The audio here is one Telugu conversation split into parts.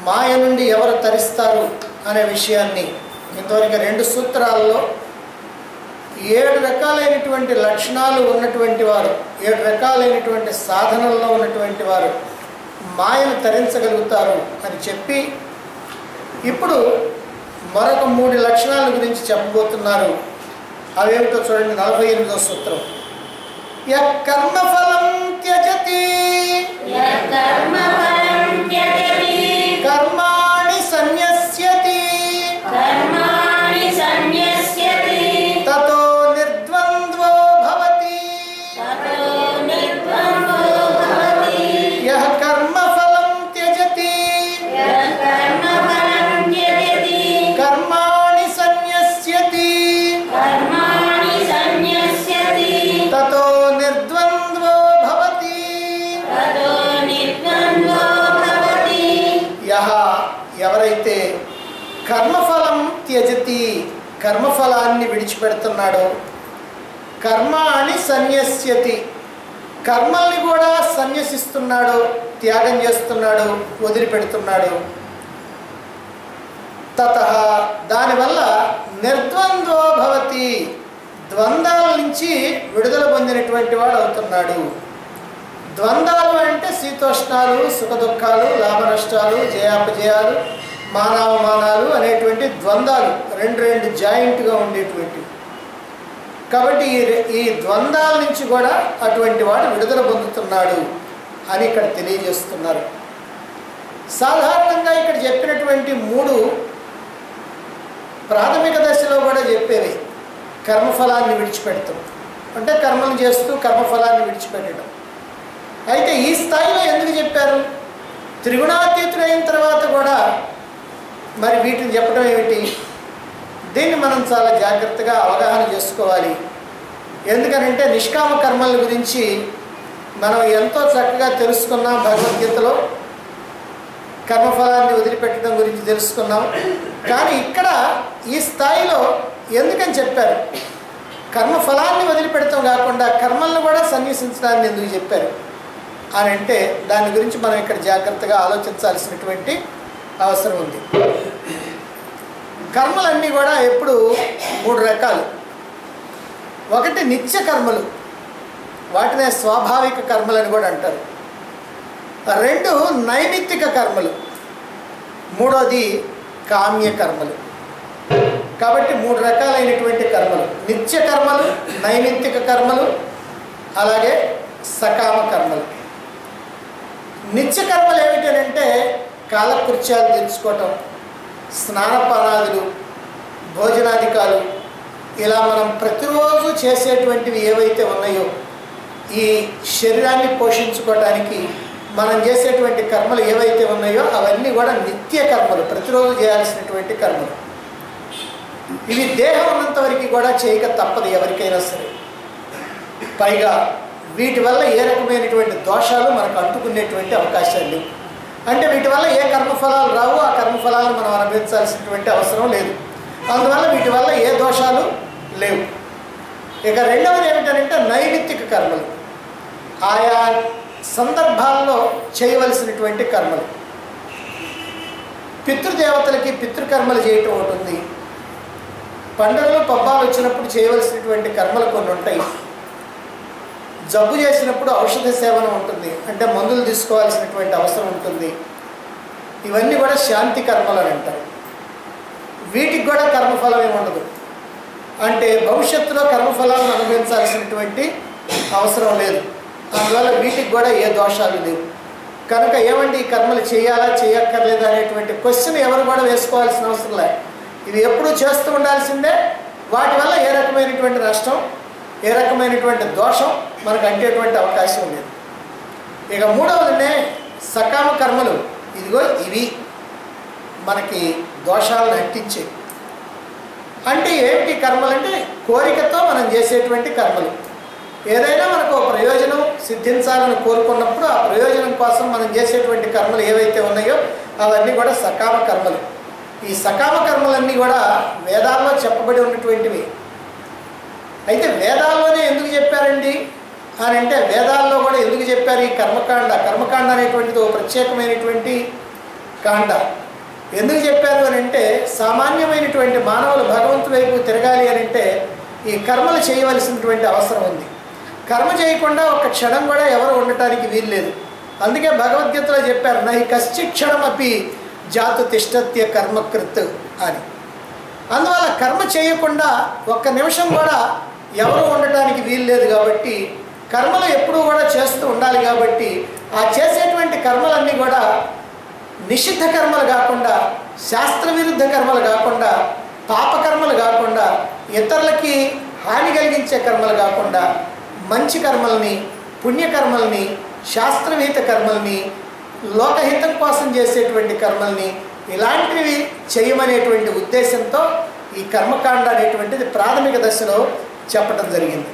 మాయ నుండి ఎవరు తరిస్తారు అనే విషయాన్ని ఇంతవరకు రెండు సూత్రాలలో ఏడు రకాలైనటువంటి లక్షణాలు ఉన్నటువంటి వారు ఏడు రకాలైనటువంటి సాధనల్లో ఉన్నటువంటి వారు మాయను తరించగలుగుతారు అని చెప్పి ఇప్పుడు మరొక మూడు లక్షణాల గురించి చెప్పబోతున్నారు అవేమిటో చూడండి నలభై ఎనిమిదో సూత్రం యకర్మఫలం త్యజతి యత్కర్మఫలం త్యజతి కర్మాణి సన్యస్యతి కర్మాణి సన్యస్యతి తతో నిర్ద్వంద్వో భవతి తతో నిర్ద్వంద్వో భవతి యః కర్మఫలం త్యజతి యత్కర్మఫలం త్యజతి కర్మాణి సన్యస్యతి కర్మాణి సన్యస్యతి తతో నిర్ద్వంద్వో భవతి తతో నిర్ద్వంద్వో భవతి యహ ఎవరైతే కర్మఫలం త్యజతి కర్మఫలాన్ని విడిచిపెడుతున్నాడో కర్మ అని సన్యస్యతి కర్మల్ని కూడా సన్యసిస్తున్నాడు త్యాగం చేస్తున్నాడు వదిలిపెడుతున్నాడు తత దానివల్ల నిర్ద్వంద్వో భవతి ద్వంద్వాల నుంచి విడుదల పొందినటువంటి వాడు అవుతున్నాడు ద్వంద్వాలు అంటే శీతోష్ణాలు సుఖ దుఃఖాలు లాభ నష్టాలు జయాపజయాలు మానవమానాలు అనేటువంటి ద్వంద్వాలు రెండు రెండు జాయింట్గా ఉండేటువంటివి కాబట్టి ఈ రె- ఈ ద్వంద్వాల నుంచి కూడా అటువంటి వాడు విడుదల పొందుతున్నాడు అని ఇక్కడ తెలియజేస్తున్నారు సాధారణంగా ఇక్కడ చెప్పినటువంటి మూడు ప్రాథమిక దశలో కూడా చెప్పేవి కర్మఫలాన్ని విడిచిపెడతాం అంటే కర్మలు చేస్తూ కర్మఫలాన్ని విడిచిపెట్టడం అయితే ఈ స్థాయిలో ఎందుకు చెప్పారు త్రిగుణాతీతుడైన తర్వాత కూడా మరి వీటిని చెప్పడం ఏమిటి దీన్ని మనం చాలా జాగ్రత్తగా అవగాహన చేసుకోవాలి ఎందుకనంటే నిష్కామ కర్మల గురించి మనం ఎంతో చక్కగా తెలుసుకున్నాం భగవద్గీతలో కర్మఫలాన్ని వదిలిపెట్టడం గురించి తెలుసుకున్నాం కానీ ఇక్కడ ఈ స్థాయిలో ఎందుకని చెప్పారు కర్మఫలాన్ని వదిలిపెడతాం కాకుండా కర్మలను కూడా సన్యసించడాన్ని ఎందుకు చెప్పారు అని అంటే దాని గురించి మనం ఇక్కడ జాగ్రత్తగా ఆలోచించాల్సినటువంటి అవసరం ఉంది కర్మలన్నీ కూడా ఎప్పుడు మూడు రకాలు ఒకటి నిత్య కర్మలు వాటినే స్వాభావిక కర్మలని కూడా అంటారు రెండు నైమిత్తిక కర్మలు మూడోది కామ్య కర్మలు కాబట్టి మూడు రకాలైనటువంటి కర్మలు నిత్య కర్మలు నైమిత్తిక కర్మలు అలాగే సకామ కర్మలు నిత్య కర్మలు ఏమిటంటే కాలకృత్యాలు తీర్చుకోవటం స్నానపానాదులు భోజనాధికాలు ఇలా మనం ప్రతిరోజు చేసేటువంటివి ఏవైతే ఉన్నాయో ఈ శరీరాన్ని పోషించుకోవడానికి మనం చేసేటువంటి కర్మలు ఏవైతే ఉన్నాయో అవన్నీ కూడా నిత్య కర్మలు ప్రతిరోజు చేయాల్సినటువంటి కర్మలు ఇవి దేహం ఉన్నంత వరకు కూడా చేయక తప్పదు ఎవరికైనా సరే పైగా వీటి వల్ల ఏ రకమైనటువంటి దోషాలు మనకు అంటుకునేటువంటి అవకాశాలు లేవు అంటే వీటి వల్ల ఏ కర్మఫలాలు రావు ఆ కర్మఫలాలను మనం అనుభవించాల్సినటువంటి అవసరం లేదు అందువల్ల వీటి వల్ల ఏ దోషాలు లేవు ఇక రెండవది ఏమిటంటే నైమిత్తిక కర్మలు ఆయా సందర్భాల్లో చేయవలసినటువంటి కర్మలు పితృదేవతలకి పితృకర్మలు చేయటం ఒకటి ఉంది పండుగలు పబ్బాలు వచ్చినప్పుడు చేయవలసినటువంటి కర్మలు కొన్ని ఉంటాయి జబ్బు చేసినప్పుడు ఔషధ సేవనం ఉంటుంది అంటే మందులు తీసుకోవాల్సినటువంటి అవసరం ఉంటుంది ఇవన్నీ కూడా శాంతి కర్మలు అని అంటారు వీటికి కూడా కర్మఫలం ఏమి ఉండదు అంటే భవిష్యత్తులో కర్మఫలాలను అనుభవించాల్సినటువంటి అవసరం లేదు అందువల్ల వీటికి కూడా ఏ దోషాలు లేవు కనుక ఏమండి ఈ కర్మలు చేయాలా చేయక్కర్లేదా అనేటువంటి క్వశ్చన్ ఎవరు కూడా వేసుకోవాల్సిన అవసరం లేదు ఇవి ఎప్పుడూ చేస్తూ ఉండాల్సిందే వాటి వల్ల ఏ రకమైనటువంటి నష్టం ఏ రకమైనటువంటి దోషం మనకు అంటేటువంటి అవకాశం లేదు ఇక మూడవదినే సకామ కర్మలు ఇదిగో ఇవి మనకి దోషాలను అంటించే అంటే ఏమిటి కర్మలు అంటే కోరికతో మనం చేసేటువంటి కర్మలు ఏదైనా మనకు ఒక ప్రయోజనం సిద్ధించాలని కోరుకున్నప్పుడు ఆ ప్రయోజనం కోసం మనం చేసేటువంటి కర్మలు ఏవైతే ఉన్నాయో అవన్నీ కూడా సకామ కర్మలు ఈ సకామ కర్మలన్నీ కూడా వేదాల్లో చెప్పబడి ఉన్నటువంటివి అయితే వేదాల్లోనే ఎందుకు చెప్పారండి అని అంటే వేదాల్లో కూడా ఎందుకు చెప్పారు ఈ కర్మకాండ కర్మకాండ అనేటువంటిది ఒక ప్రత్యేకమైనటువంటి కాండ ఎందుకు చెప్పారు అని అంటే సామాన్యమైనటువంటి మానవులు భగవంతు వైపు తిరగాలి అని అంటే ఈ కర్మలు చేయవలసినటువంటి అవసరం ఉంది కర్మ చేయకుండా ఒక క్షణం కూడా ఎవరు ఉండటానికి వీల్లేదు అందుకే భగవద్గీతలో చెప్పారు నహి కశ్చి క్షణమపి జాతు తిష్టత్య కర్మకృత్ అని అందువల్ల కర్మ చేయకుండా ఒక్క నిమిషం కూడా ఎవరు ఉండటానికి వీల్లేదు కాబట్టి కర్మలు ఎప్పుడూ కూడా చేస్తూ ఉండాలి కాబట్టి ఆ చేసేటువంటి కర్మలన్నీ కూడా నిషిద్ధ కర్మలు కాకుండా శాస్త్ర విరుద్ధ కర్మలు కాకుండా పాపకర్మలు కాకుండా ఇతరులకి హాని కలిగించే కర్మలు కాకుండా మంచి కర్మల్ని పుణ్యకర్మల్ని శాస్త్రవిహిత కర్మల్ని లోకహితం కోసం చేసేటువంటి కర్మల్ని ఇలాంటివి చేయమనేటువంటి ఉద్దేశంతో ఈ కర్మకాండ అనేటువంటిది ప్రాథమిక దశలో చెప్పడం జరిగింది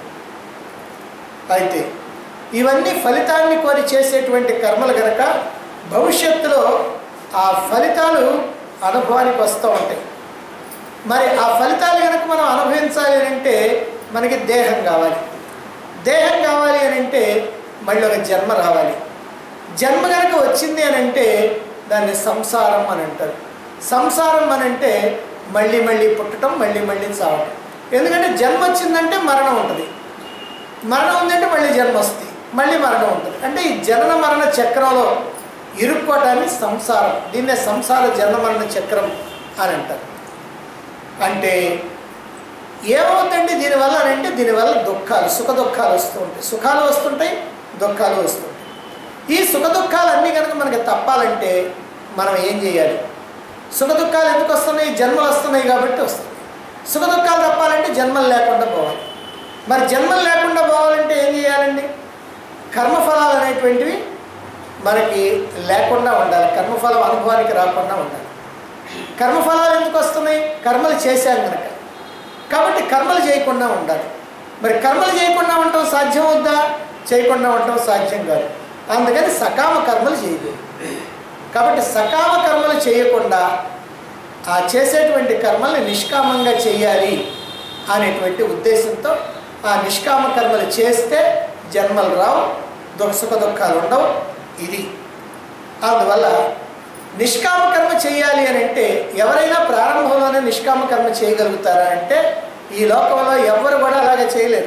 అయితే ఇవన్నీ ఫలితాన్ని కోరి చేసేటువంటి కర్మలు గనక భవిష్యత్తులో ఆ ఫలితాలు అనుభవానికి వస్తూ ఉంటాయి మరి ఆ ఫలితాలు కనుక మనం అనుభవించాలి అని అంటే మనకి దేహం కావాలి దేహం కావాలి అని అంటే మళ్ళీ ఒక జన్మ రావాలి జన్మ కనుక వచ్చింది అని అంటే దాన్ని సంసారం అని అంటారు సంసారం అని అంటే మళ్ళీ మళ్ళీ పుట్టడం మళ్ళీ మళ్ళీ చావటం ఎందుకంటే జన్మ వచ్చిందంటే మరణం ఉంటుంది మరణం ఉందంటే మళ్ళీ జన్మ వస్తుంది మళ్ళీ మరణం ఉంటుంది అంటే ఈ జనన మరణ చక్రంలో ఇరుక్కోవటాన్ని సంసారం దీన్నే సంసార జనన మరణ చక్రం అని అంటారు అంటే ఏమవుతుందండి దీనివల్ల అని అంటే దీనివల్ల దుఃఖాలు సుఖ దుఃఖాలు వస్తూ ఉంటాయి సుఖాలు వస్తుంటాయి దుఃఖాలు వస్తుంటాయి ఈ సుఖ దుఃఖాలు అన్నీ కనుక మనకి తప్పాలంటే మనం ఏం చేయాలి సుఖ దుఃఖాలు ఎందుకు వస్తున్నాయి జన్మలు వస్తున్నాయి కాబట్టి వస్తున్నాయి సుఖ దుఃఖాలు తప్పాలంటే జన్మలు లేకుండా పోవాలి మరి జన్మలు లేకుండా పోవాలంటే ఏం చేయాలండి కర్మఫలాలు అనేటువంటివి మనకి లేకుండా ఉండాలి కర్మఫలం అనుభవానికి రాకుండా ఉండాలి కర్మఫలాలు ఎందుకు వస్తున్నాయి కర్మలు చేశాం కనుక కాబట్టి కర్మలు చేయకుండా ఉండాలి మరి కర్మలు చేయకుండా ఉండటం సాధ్యం అవుద్దా చేయకుండా ఉండటం సాధ్యం కాదు అందుకని సకామ కర్మలు చేయదు కాబట్టి సకామ కర్మలు చేయకుండా ఆ చేసేటువంటి కర్మల్ని నిష్కామంగా చేయాలి అనేటువంటి ఉద్దేశంతో ఆ నిష్కామ కర్మలు చేస్తే జన్మలు రావు దుఃఖ సుఖ దుఃఖాలు ఉండవు ఇది అందువల్ల నిష్కామ కర్మ చేయాలి అని అంటే ఎవరైనా ప్రారంభంలోనే నిష్కామ కర్మ చేయగలుగుతారా అంటే ఈ లోకంలో ఎవ్వరు కూడా అలాగే చేయలేరు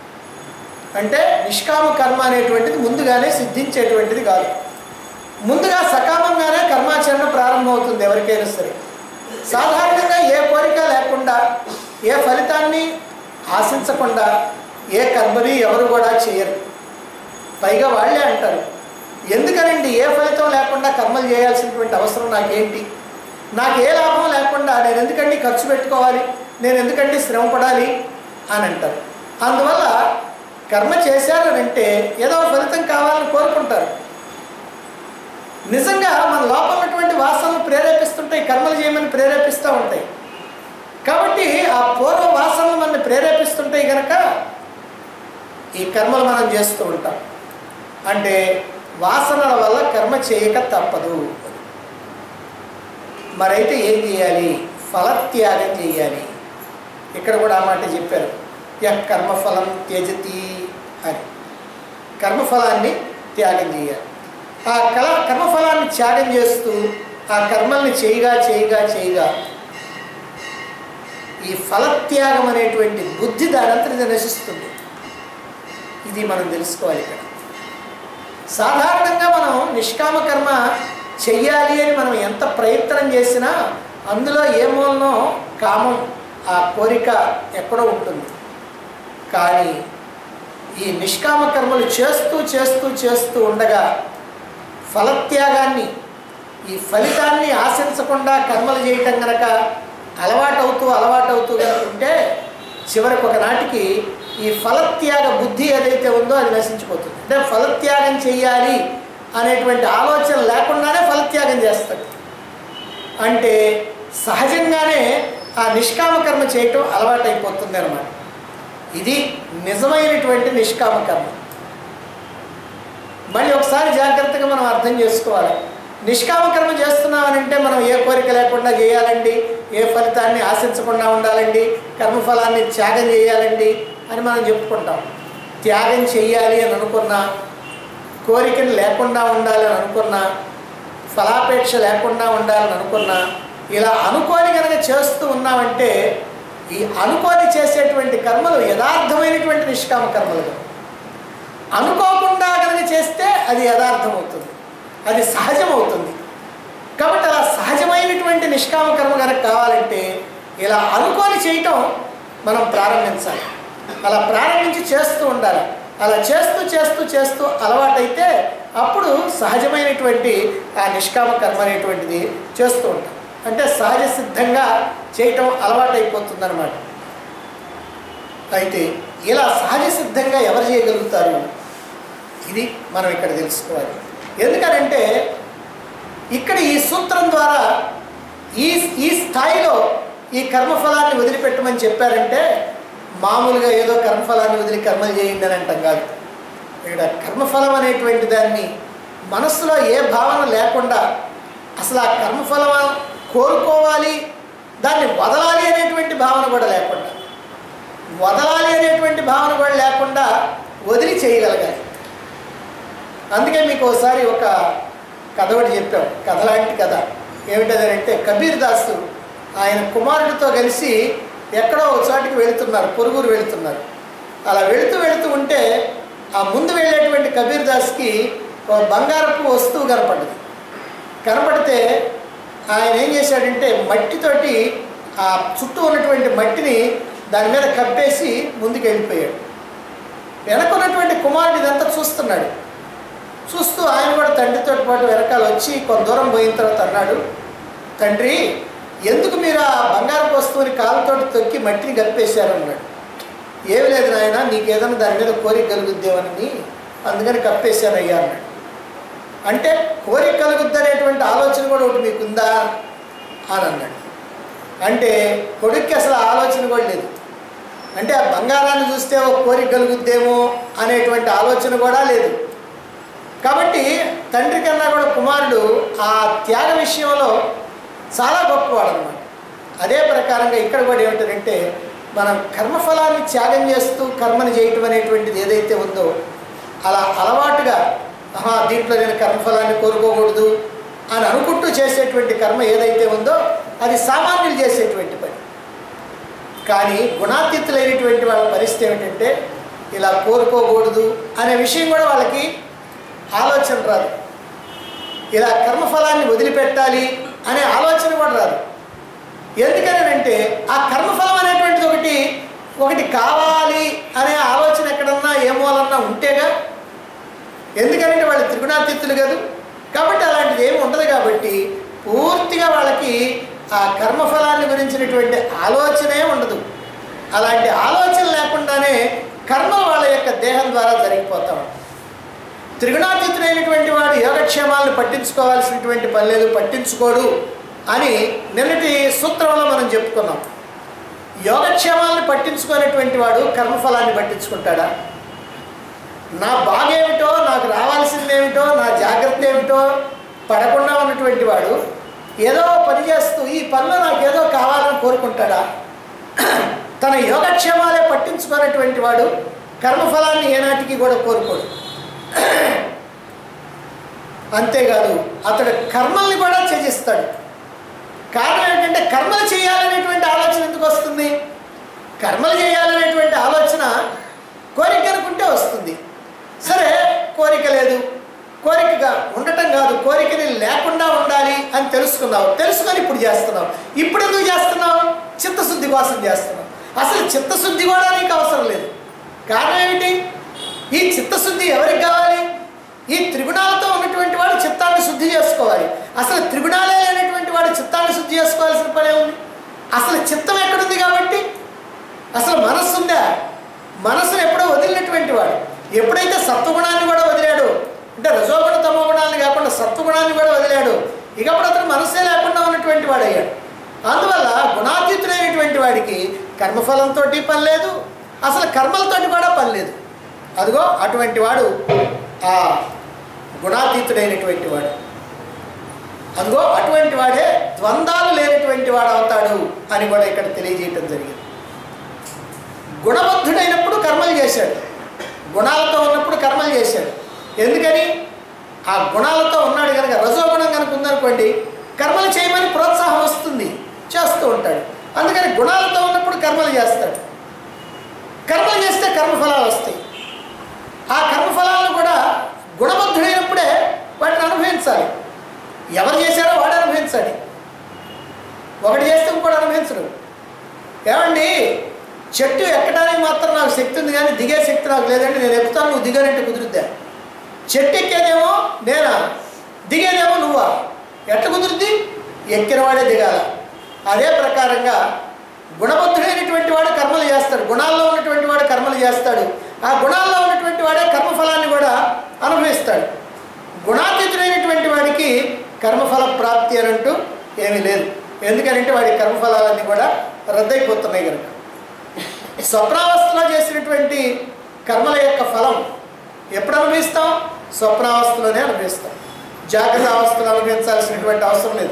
అంటే నిష్కామ కర్మ అనేటువంటిది ముందుగానే సిద్ధించేటువంటిది కాదు ముందుగా సకామంగానే కర్మాచరణ ప్రారంభమవుతుంది ఎవరికైనా సరే సాధారణంగా ఏ కోరిక లేకుండా ఏ ఫలితాన్ని ఆశించకుండా ఏ కర్మని ఎవరు కూడా చేయరు పైగా వాళ్ళే అంటారు ఎందుకనండి ఏ ఫలితం లేకుండా కర్మలు చేయాల్సినటువంటి అవసరం నాకేంటి నాకు ఏ లాభం లేకుండా నేను ఎందుకండి ఖర్చు పెట్టుకోవాలి నేను ఎందుకండి శ్రమ పడాలి అని అంటారు అందువల్ల కర్మ చేశారనంటే ఏదో ఫలితం కావాలని కోరుకుంటారు నిజంగా మన లోపల ఉన్నటువంటి వాసనలు ప్రేరేపిస్తుంటాయి కర్మలు చేయమని ప్రేరేపిస్తూ ఉంటాయి కాబట్టి ఆ పూర్వ వాసనలు మనల్ని ప్రేరేపిస్తుంటాయి కనుక ఈ కర్మలు మనం చేస్తూ ఉంటాం అంటే వాసనల వల్ల కర్మ చేయక తప్పదు మరైతే ఏం చేయాలి ఫలత్యాగం చేయాలి ఇక్కడ కూడా ఆ మాట చెప్పారు యహ్ కర్మఫలం త్యజతి అని కర్మఫలాన్ని త్యాగం చేయాలి ఆ కల కర్మఫలాన్ని త్యాగం చేస్తూ ఆ కర్మల్ని చేయగా చేయగా చేయగా ఈ ఫలత్యాగం అనేటువంటి బుద్ధి దానంతటి నశిస్తుంది ఇది మనం తెలుసుకోవాలి ఇక్కడ సాధారణంగా మనం నిష్కామ కర్మ చెయ్యాలి అని మనం ఎంత ప్రయత్నం చేసినా అందులో ఏ మూలనో కామం ఆ కోరిక ఎక్కడో ఉంటుంది కానీ ఈ నిష్కామ కర్మలు చేస్తూ చేస్తూ చేస్తూ ఉండగా ఫలత్యాగాన్ని ఈ ఫలితాన్ని ఆశించకుండా కర్మలు చేయటం కనుక అలవాటవుతూ అలవాటవుతూ కనుక ఉంటే చివరికి ఒకనాటికి ఈ ఫలత్యాగ బుద్ధి ఏదైతే ఉందో అది నశించిపోతుంది అంటే ఫలత్యాగం చెయ్యాలి అనేటువంటి ఆలోచన లేకుండానే ఫలత్యాగం చేస్తాడు అంటే సహజంగానే ఆ నిష్కామ కర్మ చేయటం అలవాటైపోతుంది అనమాట ఇది నిజమైనటువంటి నిష్కామ కర్మ మళ్ళీ ఒకసారి జాగ్రత్తగా మనం అర్థం చేసుకోవాలి నిష్కామ కర్మ చేస్తున్నామనంటే మనం ఏ కోరిక లేకుండా చేయాలండి ఏ ఫలితాన్ని ఆశించకుండా ఉండాలండి కర్మఫలాన్ని త్యాగం చేయాలండి అని మనం చెప్పుకుంటాం త్యాగం చెయ్యాలి అని అనుకున్నా కోరికను లేకుండా ఉండాలి అని అనుకున్నా ఫలాపేక్ష లేకుండా ఉండాలని అనుకున్నా ఇలా అనుకోని కనుక చేస్తూ ఉన్నామంటే ఈ అనుకోని చేసేటువంటి కర్మలు యథార్థమైనటువంటి నిష్కామ కర్మలు అనుకోకుండా కనుక చేస్తే అది యథార్థం అవుతుంది అది సహజం అవుతుంది కాబట్టి అలా సహజమైనటువంటి నిష్కామ కర్మ కనుక కావాలంటే ఇలా అనుకోని చేయటం మనం ప్రారంభించాలి అలా ప్రారంభించి చేస్తూ ఉండాలి అలా చేస్తూ చేస్తూ చేస్తూ అలవాటైతే అప్పుడు సహజమైనటువంటి ఆ నిష్కామ కర్మ అనేటువంటిది చేస్తూ ఉంటాం అంటే సహజ సిద్ధంగా చేయటం అలవాటైపోతుందన్నమాట అయితే ఇలా సహజ సిద్ధంగా ఎవరు చేయగలుగుతారు ఇది మనం ఇక్కడ తెలుసుకోవాలి ఎందుకనంటే ఇక్కడ ఈ సూత్రం ద్వారా ఈ ఈ స్థాయిలో ఈ కర్మఫలాన్ని వదిలిపెట్టమని చెప్పారంటే మామూలుగా ఏదో కర్మఫలాన్ని వదిలి కర్మలు చేయండి అని అంటాం కాదు ఇక్కడ కర్మఫలం అనేటువంటి దాన్ని మనస్సులో ఏ భావన లేకుండా అసలు ఆ కర్మఫలం కోరుకోవాలి దాన్ని వదలాలి అనేటువంటి భావన కూడా లేకుండా వదలాలి అనేటువంటి భావన కూడా లేకుండా వదిలి చేయగలగాలి అందుకే మీకు ఒకసారి ఒక కథ ఒకటి చెప్పాం కథ లాంటి కథ ఏమిటదంటే కబీర్ దాసు ఆయన కుమారుడితో కలిసి ఎక్కడో ఒక చోటికి వెళుతున్నారు పొరుగురు వెళుతున్నారు అలా వెళుతూ వెళుతూ ఉంటే ఆ ముందు వెళ్ళేటువంటి కబీర్ దాస్కి ఒక బంగారపు వస్తువు కనపడ్డది కనపడితే ఆయన ఏం చేశాడంటే మట్టితోటి ఆ చుట్టూ ఉన్నటువంటి మట్టిని దాని మీద కప్పేసి ముందుకు వెళ్ళిపోయాడు వెనకున్నటువంటి కుమారుడు ఇదంతా చూస్తున్నాడు చూస్తూ ఆయన కూడా తండ్రితో పాటు వెనకాల వచ్చి కొంత దూరం పోయిన తర్వాత అన్నాడు తండ్రి ఎందుకు మీరు ఆ బంగారపు వస్తువుని కాలుతోటి తొక్కి మట్టిని కలిపేశారు అన్నాడు ఏమి లేదు నాయన నీకు ఏదైనా దాని మీద కోరిక కలుగుద్దేమని అందుకని కప్పేశానయ్యా అన్నాడు అంటే కోరిక కలుగుద్ది అనేటువంటి ఆలోచన కూడా ఒకటి మీకుందా అని అన్నాడు అంటే కొడుక్కి అసలు ఆ ఆలోచన కూడా లేదు అంటే ఆ బంగారాన్ని చూస్తే ఒక కోరిక కలుగుద్దేమో అనేటువంటి ఆలోచన కూడా లేదు కాబట్టి తండ్రి కన్నా కూడా కుమారుడు ఆ త్యాగ విషయంలో చాలా గొప్పవాడు అనమాట అదే ప్రకారంగా ఇక్కడ కూడా ఏమిటంటే మనం కర్మఫలాన్ని త్యాగం చేస్తూ కర్మని చేయటం అనేటువంటిది ఏదైతే ఉందో అలా అలవాటుగా ఆహా దీంట్లో నేను కర్మఫలాన్ని కోరుకోకూడదు అని అనుకుంటూ చేసేటువంటి కర్మ ఏదైతే ఉందో అది సామాన్యులు చేసేటువంటి పని కానీ గుణాతీతులైనటువంటి వాళ్ళ పరిస్థితి ఏమిటంటే ఇలా కోరుకోకూడదు అనే విషయం కూడా వాళ్ళకి ఆలోచన రాదు ఇలా కర్మఫలాన్ని వదిలిపెట్టాలి అనే ఆలోచన కూడా రాదు ఎందుకని అంటే ఆ కర్మఫలం అనేటువంటిది ఒకటి ఒకటి కావాలి అనే ఆలోచన ఎక్కడన్నా ఏ మూలన్నా ఉంటేగా ఎందుకంటే వాళ్ళు త్రిగుణాతీతులు కాదు కాబట్టి అలాంటిది ఏమి ఉండదు కాబట్టి పూర్తిగా వాళ్ళకి ఆ కర్మఫలాన్ని గురించినటువంటి ఆలోచనే ఉండదు అలాంటి ఆలోచన లేకుండానే కర్మ వాళ్ళ యొక్క దేహం ద్వారా జరిగిపోతా ఉంటుంది త్రిగుణాతీతుడైనటువంటి వాడు యోగక్షేమాలను పట్టించుకోవాల్సినటువంటి పని లేదు పట్టించుకోడు అని నిన్నటి సూత్రంలో మనం చెప్పుకున్నాం యోగక్షేమాలను పట్టించుకునేటువంటి వాడు కర్మఫలాన్ని పట్టించుకుంటాడా నా బాగేమిటో నాకు రావాల్సిందేమిటో నా జాగ్రత్త ఏమిటో పడకుండా ఉన్నటువంటి వాడు ఏదో పని చేస్తూ ఈ పనిలో నాకు ఏదో కావాలని కోరుకుంటాడా తన యోగక్షేమాలే పట్టించుకున్నటువంటి వాడు కర్మఫలాన్ని ఏనాటికి కూడా కోరుకోడు అంతేకాదు అతడు కర్మల్ని కూడా త్యజిస్తాడు కారణం ఏంటంటే కర్మలు చేయాలనేటువంటి ఆలోచన ఎందుకు వస్తుంది కర్మలు చేయాలనేటువంటి ఆలోచన కోరిక అనుకుంటే వస్తుంది సరే కోరిక లేదు కోరికగా ఉండటం కాదు కోరికని లేకుండా ఉండాలి అని తెలుసుకున్నావు తెలుసుకొని ఇప్పుడు చేస్తున్నావు ఇప్పుడు ఎందుకు చేస్తున్నావు చిత్తశుద్ధి కోసం చేస్తున్నావు అసలు చిత్తశుద్ధి కూడా నీకు అవసరం లేదు కారణం ఏమిటి ఈ చిత్తశుద్ధి ఎవరికి కావాలి ఈ త్రిగుణాలతో ఉన్నటువంటి వాడు చిత్తాన్ని శుద్ధి చేసుకోవాలి అసలు త్రిగుణాలే లేనటువంటి వాడు చిత్తాన్ని శుద్ధి చేసుకోవాల్సిన పనే ఉంది అసలు చిత్తం ఎక్కడుంది కాబట్టి అసలు మనస్సు ఉందా మనస్సును ఎప్పుడో వదిలినటువంటి వాడు ఎప్పుడైతే సత్వగుణాన్ని కూడా వదిలాడు అంటే రజోగుణ తమో గుణాన్ని కాకుండా సత్వగుణాన్ని కూడా వదిలాడు ఇక అప్పుడు అతను మనస్సే లేకుండా ఉన్నటువంటి వాడు అయ్యాడు అందువల్ల గుణాతీతుడైనటువంటి వాడికి కర్మఫలంతో పని లేదు అసలు కర్మలతోటి కూడా పని లేదు అదిగో అటువంటి వాడు ఆ గుణాతీతుడైనటువంటి వాడు అదిగో అటువంటి వాడే ద్వంద్వాలు లేనటువంటి వాడు అవుతాడు అని కూడా ఇక్కడ తెలియజేయటం జరిగింది గుణబద్ధుడైనప్పుడు కర్మలు చేశాడు గుణాలతో ఉన్నప్పుడు కర్మలు చేశాడు ఎందుకని ఆ గుణాలతో ఉన్నాడు కనుక రజోగుణం కనుక అనుభవించాలి ఎవరు చేశారో వాడు అనుభవించాలి ఒకటి చేస్తే ఇంకోటి అనుభవించడు ఏమండి చెట్టు ఎక్కడానికి మాత్రం నాకు శక్తి ఉంది కానీ దిగే శక్తి నాకు లేదంటే నేను ఎక్కుతాను నువ్వు దిగానంటే కుదురుద్దా చెట్టు ఎక్కేదేమో నేనా దిగేదేమో నువ్వా ఎట్ట కుదురుద్ది ఎక్కిన వాడే దిగాల అదే ప్రకారంగా గుణబద్ధుడైనటువంటి వాడు కర్మలు చేస్తాడు గుణాల్లో ఉన్నటువంటి వాడు కర్మలు చేస్తాడు ఆ గుణాల్లో ఉన్నటువంటి వాడే కర్మఫలాన్ని కూడా అనుభవిస్తాడు గుణాతీతుడైనటువంటి వాడికి కర్మఫల ప్రాప్తి అని అంటూ ఏమీ లేదు ఎందుకనంటే వాడి కర్మఫలాలన్నీ కూడా రద్దయిపోతున్నాయి కనుక స్వప్నావస్థలో చేసినటువంటి కర్మల యొక్క ఫలం ఎప్పుడు అనుభవిస్తాం స్వప్నావస్థలోనే అనుభవిస్తాం జాగ్రత్త అవస్థలో అనుభవించాల్సినటువంటి అవసరం లేదు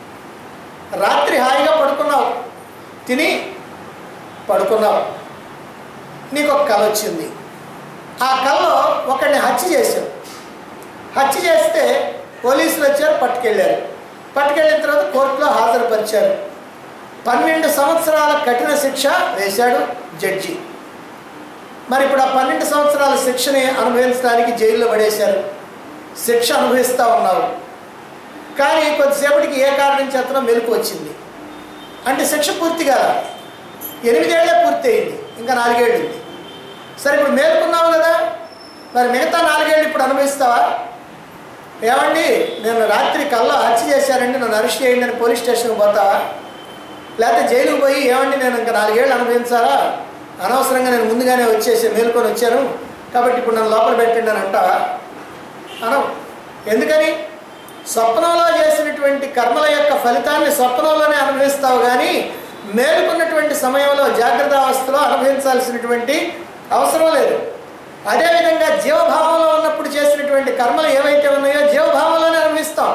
రాత్రి హాయిగా పడుకున్నావు తిని పడుకున్నావు నీకు ఒక కళ వచ్చింది ఆ కళలో ఒకడిని హత్య చేశావు హత్య చేస్తే పోలీసులు వచ్చారు పట్టుకెళ్ళారు పట్టుకెళ్ళిన తర్వాత కోర్టులో హాజరుపరిచారు పన్నెండు సంవత్సరాల కఠిన శిక్ష వేశాడు జడ్జి మరి ఇప్పుడు ఆ పన్నెండు సంవత్సరాల శిక్షని అనుభవించడానికి జైల్లో పడేశారు శిక్ష అనుభవిస్తూ ఉన్నావు కానీ కొద్దిసేపటికి ఏ కారణం చేతనో మెలకు వచ్చింది అంటే శిక్ష పూర్తి కాదా ఎనిమిదేళ్లే పూర్తి అయింది ఇంకా నాలుగేళ్ళు ఉంది సరే ఇప్పుడు మేలుకున్నావు కదా మరి మిగతా నాలుగేళ్ళు ఇప్పుడు అనుభవిస్తావా ఏమండి నేను రాత్రి కల్లా హత్య చేశానండి నన్ను అరెస్ట్ చేయండి అని పోలీస్ స్టేషన్కి పోతావా లేకపోతే జైలుకు పోయి ఏమండి నేను ఇంకా నాలుగేళ్ళు అనుభవించాలా అనవసరంగా నేను ముందుగానే వచ్చేసి మేలుకొని వచ్చాను కాబట్టి ఇప్పుడు నన్ను లోపల పెట్టండి అని అంటావా అనవు ఎందుకని స్వప్నంలో చేసినటువంటి కర్మల యొక్క ఫలితాన్ని స్వప్నంలోనే అనుభవిస్తావు కానీ మేలుకున్నటువంటి సమయంలో జాగ్రత్త అవస్థలో అనుభవించాల్సినటువంటి అవసరం లేదు అదేవిధంగా జీవభావంలో ఉన్నప్పుడు చేసినటువంటి కర్మలు ఏవైతే ఉన్నాయో జీవభావంలోనే అనుభవిస్తాం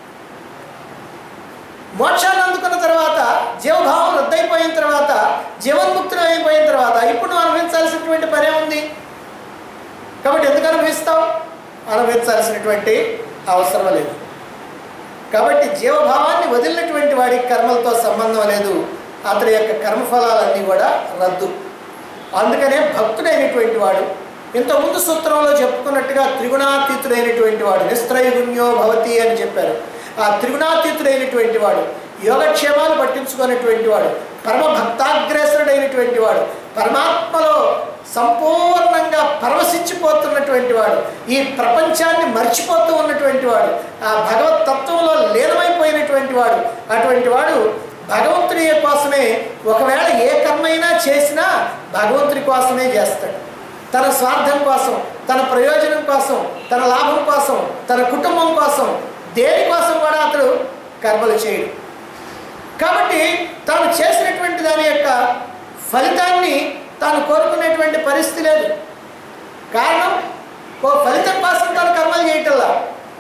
మోక్షాన్ని అందుకున్న తర్వాత జీవభావం రద్దయిపోయిన తర్వాత జీవన్ముక్తులు అయిపోయిన తర్వాత ఇప్పుడు నువ్వు అనుభవించాల్సినటువంటి పనే ఉంది కాబట్టి ఎందుకు అనుభవిస్తావు అనుభవించాల్సినటువంటి అవసరం లేదు కాబట్టి జీవభావాన్ని వదిలినటువంటి వాడికి కర్మలతో సంబంధం లేదు అతని యొక్క కర్మఫలాలన్నీ కూడా రద్దు అందుకనే భక్తుడైనటువంటి వాడు ఇంతకుముందు సూత్రంలో చెప్పుకున్నట్టుగా త్రిగుణాతీతుడైనటువంటి వాడు నిస్త్రైగుణ్యో భవతి అని చెప్పారు ఆ త్రిగుణాతీతుడైనటువంటి వాడు యోగక్షేమాలు పట్టించుకున్నటువంటి వాడు పరమ భక్తాగ్రేసరుడైనటువంటి వాడు పరమాత్మలో సంపూర్ణంగా పరవశించిపోతున్నటువంటి వాడు ఈ ప్రపంచాన్ని మర్చిపోతూ ఉన్నటువంటి వాడు ఆ భగవత్ తత్వంలో లీనమైపోయినటువంటి వాడు అటువంటి వాడు భగవంతుని కోసమే ఒకవేళ ఏ కర్మైనా చేసినా భగవంతుని కోసమే చేస్తాడు తన స్వార్థం కోసం తన ప్రయోజనం కోసం తన లాభం కోసం తన కుటుంబం కోసం దేనికోసం కూడా అతడు కర్మలు చేయడు కాబట్టి తాను చేసినటువంటి దాని యొక్క ఫలితాన్ని తాను కోరుకునేటువంటి పరిస్థితి లేదు కారణం ఓ ఫలితం కోసం తాను కర్మలు చేయటల్లా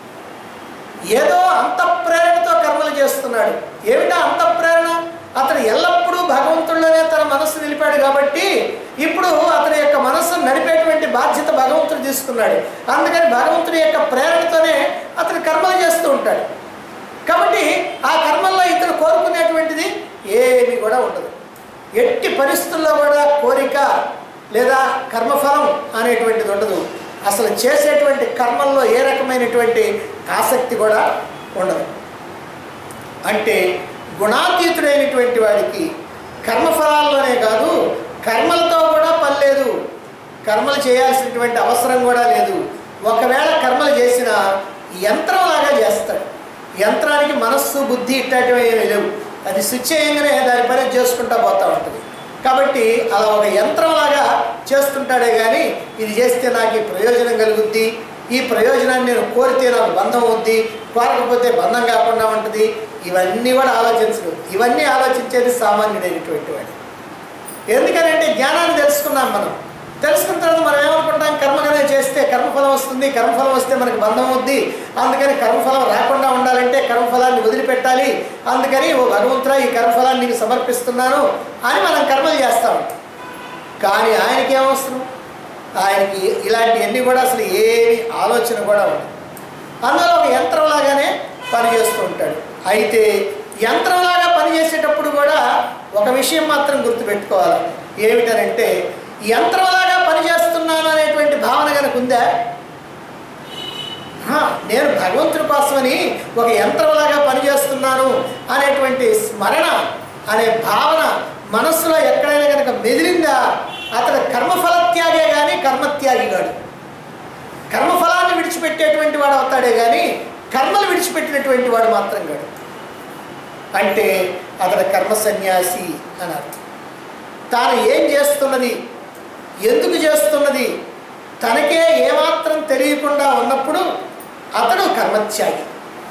ఏదో అంతఃప్రేరణతో కర్మలు చేస్తున్నాడు ఏమిటా అంతఃప్రేరణ అతను ఎల్లప్పుడూ భగవంతుడిలోనే తన మనస్సు నిలిపాడు కాబట్టి ఇప్పుడు అతని యొక్క మనస్సును నడిపేటువంటి బాధ్యత భగవంతుడు తీసుకున్నాడు అందుకని భగవంతుడి యొక్క ప్రేరణతోనే అతను కర్మలు చేస్తూ ఉంటాడు కాబట్టి ఆ కర్మల్లో ఇతను కోరుకునేటువంటిది ఏమి కూడా ఉండదు ఎట్టి పరిస్థితుల్లో కూడా కోరిక లేదా కర్మఫలం అనేటువంటిది ఉండదు అసలు చేసేటువంటి కర్మల్లో ఏ రకమైనటువంటి ఆసక్తి కూడా ఉండదు అంటే గుణాతీతుడైనటువంటి వాడికి కర్మఫలాల్లోనే కాదు కర్మలతో కూడా పని లేదు కర్మలు చేయాల్సినటువంటి అవసరం కూడా లేదు ఒకవేళ కర్మలు చేసిన యంత్రంలాగా చేస్తాడు యంత్రానికి మనస్సు బుద్ధి ఇట్లాంటివి ఏమీ లేవు అది స్విచ్ చేయగానే దాని పని అది చేసుకుంటా పోతూ ఉంటుంది కాబట్టి అలా ఒక యంత్రంలాగా చేస్తుంటాడే కానీ ఇది చేస్తే నాకు ఈ ప్రయోజనం కలుగుద్ది ఈ ప్రయోజనాన్ని నేను కోరితే నాకు బంధం అవుద్ది కోరకపోతే బంధం కాకుండా ఉంటుంది ఇవన్నీ కూడా ఆలోచించడు ఇవన్నీ ఆలోచించేది సామాన్యుడైనటువంటి వాడు ఎందుకనంటే జ్ఞానాన్ని తెలుసుకున్నాం మనం తెలుసుకున్న తర్వాత మనం ఏమనుకుంటాం కర్మగానే చేస్తే కర్మఫలం వస్తుంది కర్మఫలం వస్తే మనకి బంధం అవుద్ది అందుకని కర్మఫలం రాకుండా ఉండాలంటే కర్మఫలాన్ని వదిలిపెట్టాలి అందుకని ఓ భగవంతుడా ఈ కర్మఫలాన్ని నీకు సమర్పిస్తున్నాను అని మనం కర్మలు చేస్తాం కానీ ఆయనకి ఏమవసరం ఆయనకి ఇలాంటివన్నీ కూడా అసలు ఏమి ఆలోచన కూడా ఉండదు అందులో ఒక యంత్రంలాగానే పనిచేస్తూ ఉంటాడు అయితే యంత్రంలాగా పనిచేసేటప్పుడు కూడా ఒక విషయం మాత్రం గుర్తుపెట్టుకోవాలి ఏమిటనంటే యంత్రంలాగా పనిచేస్తున్నాను అనేటువంటి భావన కనుక ఉందా "ఆహా, నేను భగవంతుడి కోసమని ఒక యంత్రంలాగా పనిచేస్తున్నాను అనేటువంటి స్మరణ అనే భావన మనస్సులో ఎక్కడైనా కనుక మెదిలిందా అతడు కర్మఫలత్యాగే కానీ కర్మత్యాగి కాడు కర్మఫలాన్ని విడిచిపెట్టేటువంటి వాడు అవుతాడే కానీ కర్మలు విడిచిపెట్టినటువంటి వాడు మాత్రం కాడు అంటే అతడు కర్మ సన్యాసి అని అర్థం తాను ఏం చేస్తున్నది ఎందుకు చేస్తున్నది తనకే ఏమాత్రం తెలియకుండా ఉన్నప్పుడు అతడు కర్మత్యాగి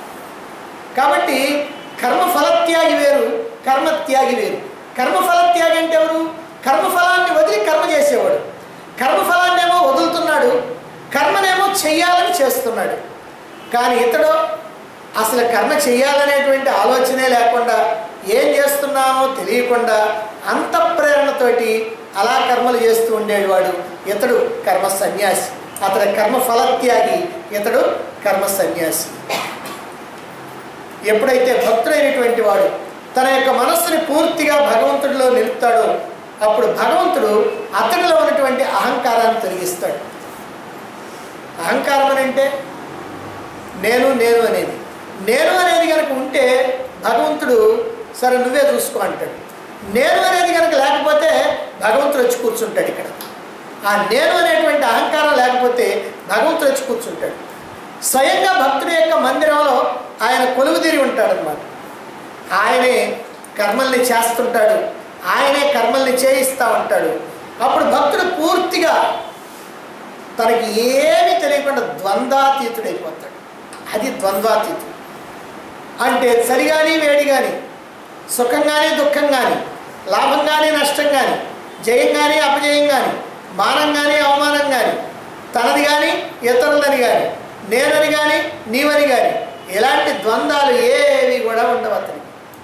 కాబట్టి కర్మఫలత్యాగి వేరు కర్మత్యాగి వేరు కర్మఫలత్యాగి అంటే ఎవరు కర్మఫలాన్ని వదిలి కర్మ చేసేవాడు కర్మఫలాన్ని ఏమో వదులుతున్నాడు కర్మనేమో చెయ్యాలని చేస్తున్నాడు కానీ ఇతడు అసలు కర్మ చెయ్యాలనేటువంటి ఆలోచనే లేకుండా ఏం చేస్తున్నామో తెలియకుండా అంత ప్రేరణతోటి అలా కర్మలు చేస్తూ ఉండేవాడు ఇతడు కర్మ సన్యాసి అతడు కర్మ ఫలత్యాగి ఇతడు కర్మ సన్యాసి ఎప్పుడైతే భక్తుడైనటువంటి వాడు తన యొక్క మనస్సుని పూర్తిగా భగవంతుడిలో నిలుపుతాడో అప్పుడు భగవంతుడు అతడిలో ఉన్నటువంటి అహంకారాన్ని తొలగిస్తాడు అహంకారం అని అంటే నేను నేను అనేది నేను అనేది కనుక ఉంటే భగవంతుడు సరే నువ్వే చూసుకో అంటాడు నేను అనేది కనుక లేకపోతే భగవంతుడు వచ్చి కూర్చుంటాడు ఇక్కడ ఆ నేను అనేటువంటి అహంకారం లేకపోతే భగవంతుడు వచ్చి కూర్చుంటాడు స్వయంగా భక్తుడి యొక్క మందిరంలో ఆయన కొలువుదీరి ఉంటాడనమాట ఆయనే కర్మల్ని చేస్తుంటాడు ఆయనే కర్మల్ని చేయిస్తూ ఉంటాడు అప్పుడు భక్తుడు పూర్తిగా తనకి ఏమీ తెలియకుండా ద్వంద్వాతీతుడైపోతాడు అది ద్వంద్వాతీతుడు అంటే చలి కానీ వేడి కానీ సుఖం కానీ దుఃఖం కానీ లాభం కానీ నష్టం కానీ జయం కానీ అపజయం కానీ మానం కానీ అవమానం కానీ తనది కానీ ఇతరులని కానీ నేనని కానీ నీవని కానీ ఇలాంటి ద్వంద్వాలు ఏవి కూడా ఉండవు అతనికి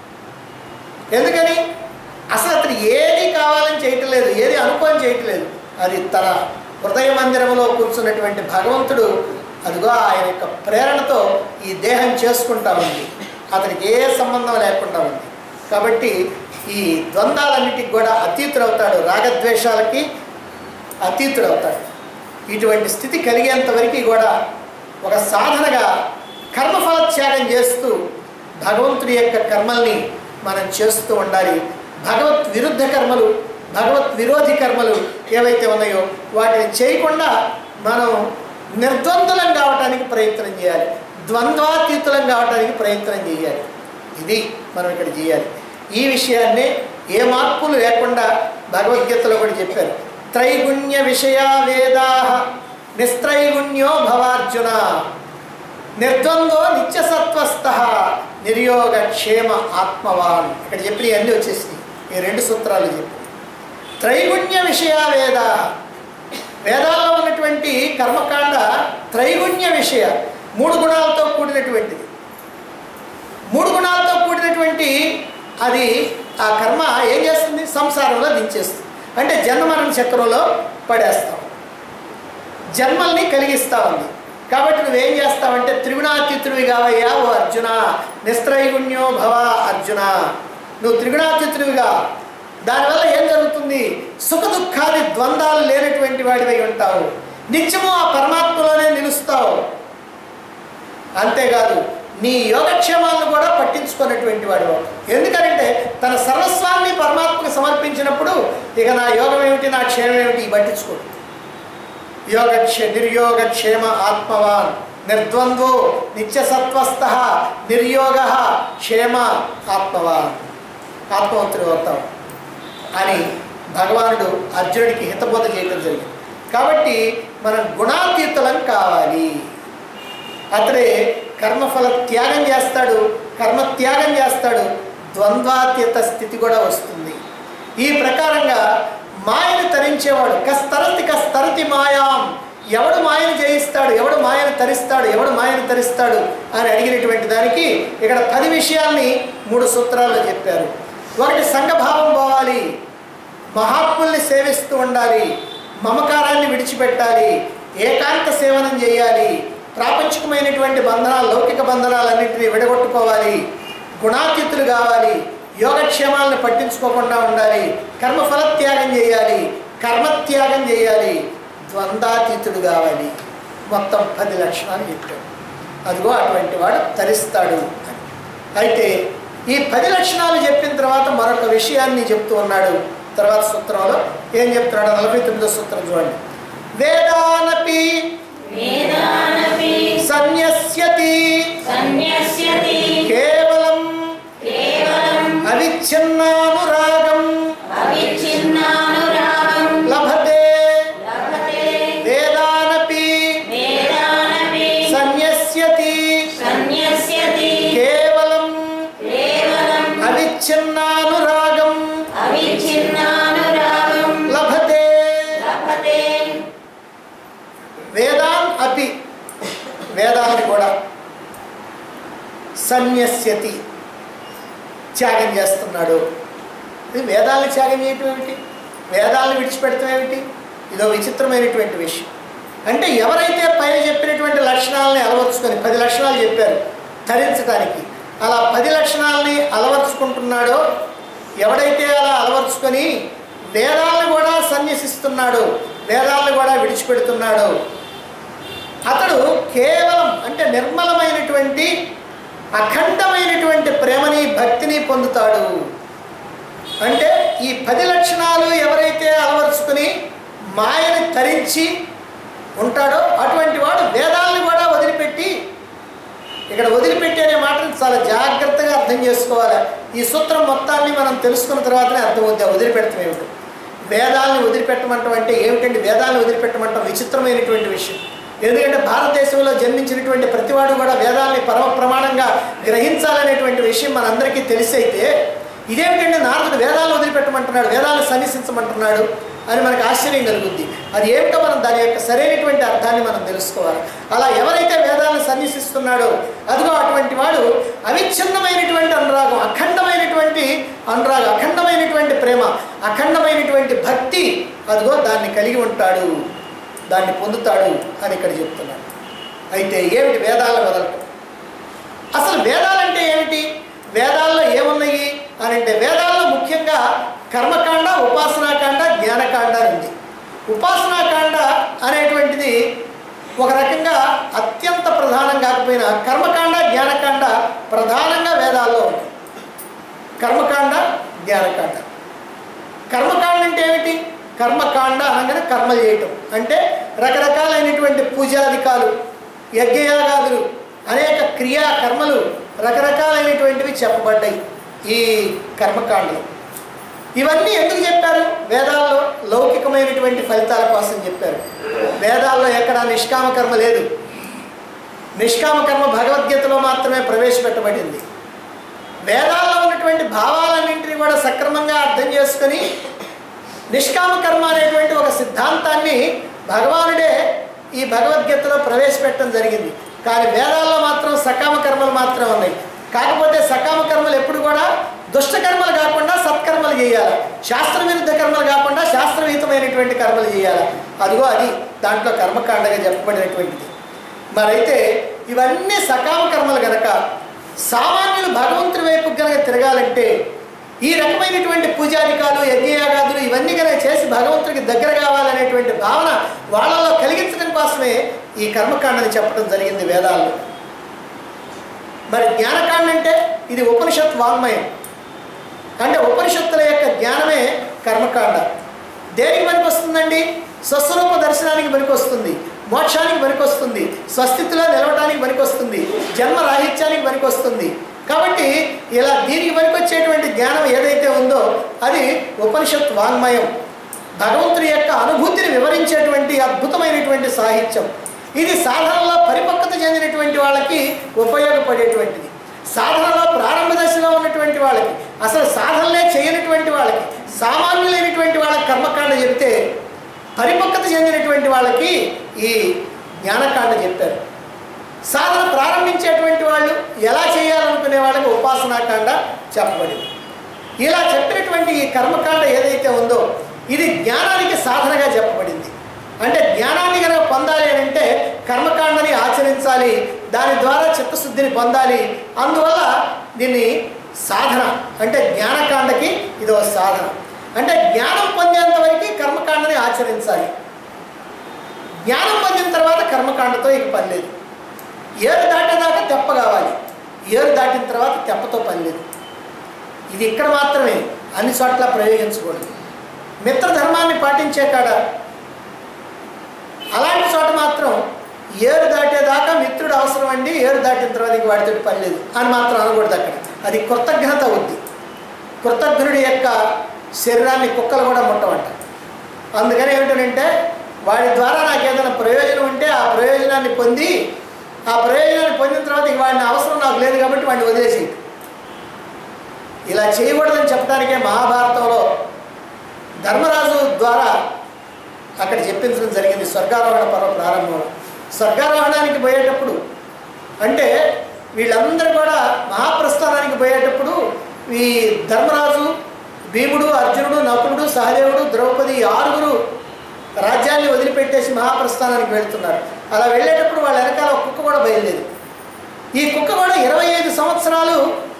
ఎందుకని అసలు అతను ఏది కావాలని చేయటం లేదు ఏది అనుకోని చేయటం లేదు అది తన హృదయ మందిరంలో కూర్చున్నటువంటి భగవంతుడు అదిగో ఆయన యొక్క ప్రేరణతో ఈ దేహం చేసుకుంటా ఉంది అతనికి ఏ సంబంధం లేకుండా ఉంది కాబట్టి ఈ ద్వంద్వాలన్నిటికి కూడా అతీతుడవుతాడు రాగద్వేషాలకి అతీతుడవుతాడు ఇటువంటి స్థితి కలిగేంత వరకు కూడా ఒక సాధనగా కర్మఫల త్యాగం చేస్తూ భగవంతుడి యొక్క కర్మల్ని మనం చేస్తూ ఉండాలి భగవత్ విరుద్ధ కర్మలు భగవత్ విరోధి కర్మలు ఏవైతే ఉన్నాయో వాటిని చేయకుండా మనం నిర్ద్వంద్వలం కావటానికి ప్రయత్నం చేయాలి ద్వంద్వాతీతులం కావటానికి ప్రయత్నం చేయాలి ఇది మనం ఇక్కడ చేయాలి ఈ విషయాన్నే ఏ మార్పులు లేకుండా భగవద్గీతలో కూడా చెప్పారు త్రైగుణ్య విషయా వేదా నిస్త్రైగుణ్యో భవార్జున నిర్ద్వంద్వో నిత్యసత్వస్థ నిర్యోగ క్షేమ ఆత్మవాన్ ఇక్కడ చెప్పి అన్నీ వచ్చేసినాయి ఈ రెండు సూత్రాలు చెప్పి త్రైగుణ్య విషయా వేద వేదాల్లో ఉన్నటువంటి కర్మకాండ త్రైగుణ్య విషయ మూడు గుణాలతో కూడినటువంటిది మూడు గుణాలతో కూడినటువంటి అది ఆ కర్మ ఏం చేస్తుంది సంసారంలో దించేస్తుంది అంటే జన్మరణ చక్రంలో పడేస్తాం జన్మల్ని కలిగిస్తా ఉంది కాబట్టి నువ్వేం చేస్తావంటే త్రిగుణాతీతుడివి కావయ్యా ఓ అర్జున నిస్త్రైగుణ్యో భవ అర్జున నువ్వు త్రిగుణాతీతుడివిగా దానివల్ల ఏం జరుగుతుంది సుఖ దుఃఖాది ద్వంద్వాలు లేనటువంటి వాడివై ఉంటావు నిత్యము ఆ పరమాత్మలోనే నిలుస్తావు అంతేకాదు నీ యోగక్షేమాలను కూడా పట్టించుకున్నటువంటి వాడు ఎందుకంటే తన సర్వస్వాన్ని పరమాత్మకు సమర్పించినప్పుడు ఇక నా యోగం ఏమిటి నా క్షేమం ఏమిటి ఇవి పట్టించుకోడు యోగక్షే నిర్యోగక్షేమ ఆత్మవాన్ నిర్ద్వంద్వో నిత్యసత్వస్థ నిర్యోగ క్షేమ ఆత్మవాన్ ఆత్మవంతుడు అవుతాం అని భగవానుడు అర్జునుడికి హితబోధ చేయడం జరిగింది కాబట్టి మనం గుణాతీతులం కావాలి అతడే కర్మఫల త్యాగం చేస్తాడు కర్మ త్యాగం చేస్తాడు ద్వంద్వాతీత స్థితి కూడా వస్తుంది ఈ ప్రకారంగా మాయను తరించేవాడు కస్తరతి కస్తరతి మాయాం ఎవడు మాయను జయిస్తాడు ఎవడు మాయను తరిస్తాడు ఎవడు మాయను తరిస్తాడు అని అడిగినటువంటి దానికి ఇక్కడ పది విషయాల్ని మూడు సూత్రాల్లో చెప్పారు ఒకటి సంఘభావం పోవాలి మహాత్ముల్ని సేవిస్తూ ఉండాలి మమకారాన్ని విడిచిపెట్టాలి ఏకాంత సేవనం చేయాలి ప్రాపంచికమైనటువంటి బంధనాలు లౌకిక బంధనాలన్నింటినీ విడగొట్టుకోవాలి గుణాతీతులు కావాలి యోగక్షేమాలను పట్టించుకోకుండా ఉండాలి కర్మఫల త్యాగం చేయాలి కర్మత్యాగం చేయాలి ద్వంద్వాతీతుడు కావాలి మొత్తం పది లక్షణాలు చెప్పాడు అదిగో అటువంటి వాడు తరిస్తాడు అని అయితే ఈ పది లక్షణాలు చెప్పిన తర్వాత మరొక విషయాన్ని చెప్తూ ఉన్నాడు తర్వాత సూత్రంలో ఏం చెప్తున్నాడు నలభై తొమ్మిదో సూత్రం చూడండి వేదానపి వేదానపి సన్యస్యతి సన్యస్యతి కేవలం కేవలం అవిచ్ఛిన్నానురాగం అవిచ్ఛిన్నానురాగం లభతే లభతే వేదానపి వేదానపి సన్యస్యతి సన్యస్యతి కేవలం కేవలం అవిచ్ఛిన్నానురాగం అవిచ్ఛిన్నానురాగం లభతే లభతే వేదాన్ అపి వేదాన్ని కూడా సన్యస్యతి త్యాగం చేస్తున్నాడు ఇది వేదాలను త్యాగం చేయటం ఏమిటి వేదాలను విడిచిపెడతాం ఏమిటి ఇదో విచిత్రమైనటువంటి విషయం అంటే ఎవరైతే పైన చెప్పినటువంటి లక్షణాలని అలవర్చుకొని పది లక్షణాలు చెప్పారు ధరించడానికి అలా పది లక్షణాలని అలవర్చుకుంటున్నాడో ఎవడైతే అలా అలవర్చుకొని వేదాలను కూడా సన్యసిస్తున్నాడో వేదాలను కూడా విడిచిపెడుతున్నాడో అతడు కేవలం అంటే నిర్మలమైనటువంటి అఖండమైనటువంటి ప్రేమని భక్తిని పొందుతాడు అంటే ఈ పది లక్షణాలు ఎవరైతే అలవరుచుకుని మాయని తరించి ఉంటాడో అటువంటి వాడు వేదాలను కూడా వదిలిపెట్టి ఇక్కడ వదిలిపెట్టి అనే మాటను చాలా జాగ్రత్తగా అర్థం చేసుకోవాలి ఈ సూత్రం మొత్తాన్ని మనం తెలుసుకున్న తర్వాతనే అర్థమవుద్ది ఆ వదిలిపెడతాం ఏమిటో వేదాలను వదిలిపెట్టమంటాం అంటే ఏమిటండి వేదాలను వదిలిపెట్టమంటాం విచిత్రమైనటువంటి విషయం ఎందుకంటే భారతదేశంలో జన్మించినటువంటి ప్రతివాడు కూడా వేదాలని పరమ ప్రమాణంగా గ్రహించాలనేటువంటి విషయం మనందరికీ తెలిసైతే ఇదేమిటంటే నారదుడు వేదాలను వదిలిపెట్టమంటున్నాడు వేదాలను సన్నిసించమంటున్నాడు అని మనకు ఆశ్చర్యం కలుగుద్ది అది ఏమిటో మనం దాని యొక్క సరైనటువంటి అర్థాన్ని మనం తెలుసుకోవాలి అలా ఎవరైతే వేదాలను సన్నిసిస్తున్నాడో అదిగో అటువంటి వాడు అవిచ్ఛిన్నమైనటువంటి అనురాగం అఖండమైనటువంటి అనురాగం అఖండమైనటువంటి ప్రేమ అఖండమైనటువంటి భక్తి అదిగో దాన్ని కలిగి ఉంటాడు దాన్ని పొందుతాడు అని ఇక్కడ చెప్తున్నాడు అయితే ఏమిటి వేదాల వదలటం అసలు వేదాలంటే ఏమిటి వేదాల్లో ఏమున్నాయి అని అంటే వేదాల్లో ముఖ్యంగా కర్మకాండ ఉపాసనాకాండ జ్ఞానకాండ అని ఉంది ఉపాసనాకాండ అనేటువంటిది ఒక రకంగా అత్యంత ప్రధానం కాకపోయినా కర్మకాండ జ్ఞానకాండ ప్రధానంగా వేదాల్లో ఉంది కర్మకాండ జ్ఞానకాండ కర్మకాండ అంటే ఏమిటి కర్మకాండ అనగానే కర్మ చేయటం అంటే రకరకాలైనటువంటి పూజాధికాలు యజ్ఞయాగాదులు అనేక క్రియా కర్మలు రకరకాలైనటువంటివి చెప్పబడ్డాయి ఈ కర్మకాండలు ఇవన్నీ ఎందుకు చెప్పారు వేదాల్లో లౌకికమైనటువంటి ఫలితాల కోసం చెప్పారు వేదాల్లో ఎక్కడ నిష్కామ కర్మ లేదు నిష్కామ కర్మ భగవద్గీతలో మాత్రమే ప్రవేశపెట్టబడింది వేదాల్లో ఉన్నటువంటి భావాలన్నింటినీ కూడా సక్రమంగా అర్థం చేసుకొని నిష్కామ కర్మ అనేటువంటి ఒక సిద్ధాంతాన్ని భగవానుడే ఈ భగవద్గీతలో ప్రవేశపెట్టడం జరిగింది కానీ వేదాల్లో మాత్రం సకామ కర్మలు మాత్రం ఉన్నాయి కాకపోతే సకామ కర్మలు ఎప్పుడు కూడా దుష్ట కర్మలు కాకుండా సత్కర్మలు చేయాలి శాస్త్ర విరుద్ధ కర్మలు కాకుండా శాస్త్రవిహితమైనటువంటి కర్మలు చేయాలి అదిగో అది దాంట్లో కర్మకాండగా చెప్పబడినటువంటిది మరైతే ఇవన్నీ సకామ కర్మలు గనక సామాన్యులు భగవంతుడి వైపు గనక తిరగాలంటే ఈ రకమైనటువంటి పూజాధికాలు యజ్ఞయాగాదులు ఇవన్నీ కనుక చేసి భగవంతుడికి దగ్గర కావాలనేటువంటి భావన వాళ్ళలో కలిగించడం కోసమే ఈ కర్మకాండని చెప్పడం జరిగింది వేదాల్లో మరి జ్ఞానకాండ అంటే ఇది ఉపనిషత్ వాంగ్మయం అంటే ఉపనిషత్తుల యొక్క జ్ఞానమే కర్మకాండ దేనికి పనికొస్తుందండి స్వస్వరూప దర్శనానికి పనికొస్తుంది మోక్షానికి పనికొస్తుంది స్వస్థితిలో నిలవడానికి పనికొస్తుంది జన్మ రాహిత్యానికి పనికొస్తుంది కాబట్టి ఇలా దీనికి పనికొచ్చేటువంటి జ్ఞానం ఏదైతే ఉందో అది ఉపనిషత్ వాంగ్మయం భగవంతుడి యొక్క అనుభూతిని వివరించేటువంటి అద్భుతమైనటువంటి సాహిత్యం ఇది సాధనలో పరిపక్వత చెందినటువంటి వాళ్ళకి ఉపయోగపడేటువంటిది సాధనలో ప్రారంభ దశలో ఉన్నటువంటి వాళ్ళకి అసలు సాధనలే చేయనటువంటి వాళ్ళకి సామాన్యులైనటువంటి వాళ్ళకి కర్మకాండ చెప్తే పరిపక్వత చెందినటువంటి వాళ్ళకి ఈ జ్ఞానకాండ చెప్పారు సాధన ప్రారంభించేటువంటి వాళ్ళు ఎలా చేయాలనుకునే వాళ్ళకి ఉపాసనాకాండ చెప్పబడింది ఇలా చెప్పినటువంటి ఈ కర్మకాండ ఏదైతే ఉందో ఇది జ్ఞానానికి సాధనగా చెప్పబడింది అంటే జ్ఞానాన్ని కనుక పొందాలి అని అంటే కర్మకాండని ఆచరించాలి దాని ద్వారా చిత్తశుద్ధిని పొందాలి అందువల్ల దీన్ని సాధన అంటే జ్ఞానకాండకి ఇది ఒక సాధన అంటే జ్ఞానం పొందేంత వరకు కర్మకాండని ఆచరించాలి జ్ఞానం పొందిన తర్వాత కర్మకాండతో ఇక పని లేదు ఏరు దాటేదాకా తెప్ప కావాలి ఏరు దాటిన తర్వాత తెప్పతో పని లేదు ఇది ఇక్కడ మాత్రమే అన్ని చోట్ల ప్రయోగించకూడదు మిత్రధర్మాన్ని పాటించే కాడ అలాంటి చోట మాత్రం ఏరు దాటేదాకా మిత్రుడు అవసరం అండి ఏరు దాటిన తర్వాత ఇంక వాడితో పని లేదు అని మాత్రం అనకూడదు అక్కడ అది కృతజ్ఞత అవుద్ది కృతజ్ఞుడి యొక్క శరీరాన్ని కుక్కలు కూడా ముట్టమంట అందుకని ఏమిటంటే వాడి ద్వారా నాకు ఏదైనా ప్రయోజనం ఉంటే ఆ ప్రయోజనాన్ని పొంది ఆ ప్రయోజనాన్ని పొందిన తర్వాత ఇక వాడిని అవసరం నాకు లేదు కాబట్టి వాడిని వదిలేసి ఇలా చేయకూడదని చెప్పడానికే మహాభారతంలో ధర్మరాజు ద్వారా అక్కడ చెప్పించడం జరిగింది స్వర్గారోహణ పర్వ ప్రారంభంలో స్వర్గారోహణానికి పోయేటప్పుడు అంటే వీళ్ళందరూ కూడా మహాప్రస్థానానికి పోయేటప్పుడు ఈ ధర్మరాజు భీముడు అర్జునుడు నకులుడు సహదేవుడు ద్రౌపది ఈ ఆరుగురు రాజ్యాన్ని వదిలిపెట్టేసి మహాప్రస్థానానికి వెళ్తున్నారు అలా వెళ్ళేటప్పుడు వాళ్ళ వెనకాల ఒక కుక్క కూడా బయలుదేరి ఈ కుక్క కూడా ఇరవై ఐదు సంవత్సరాలు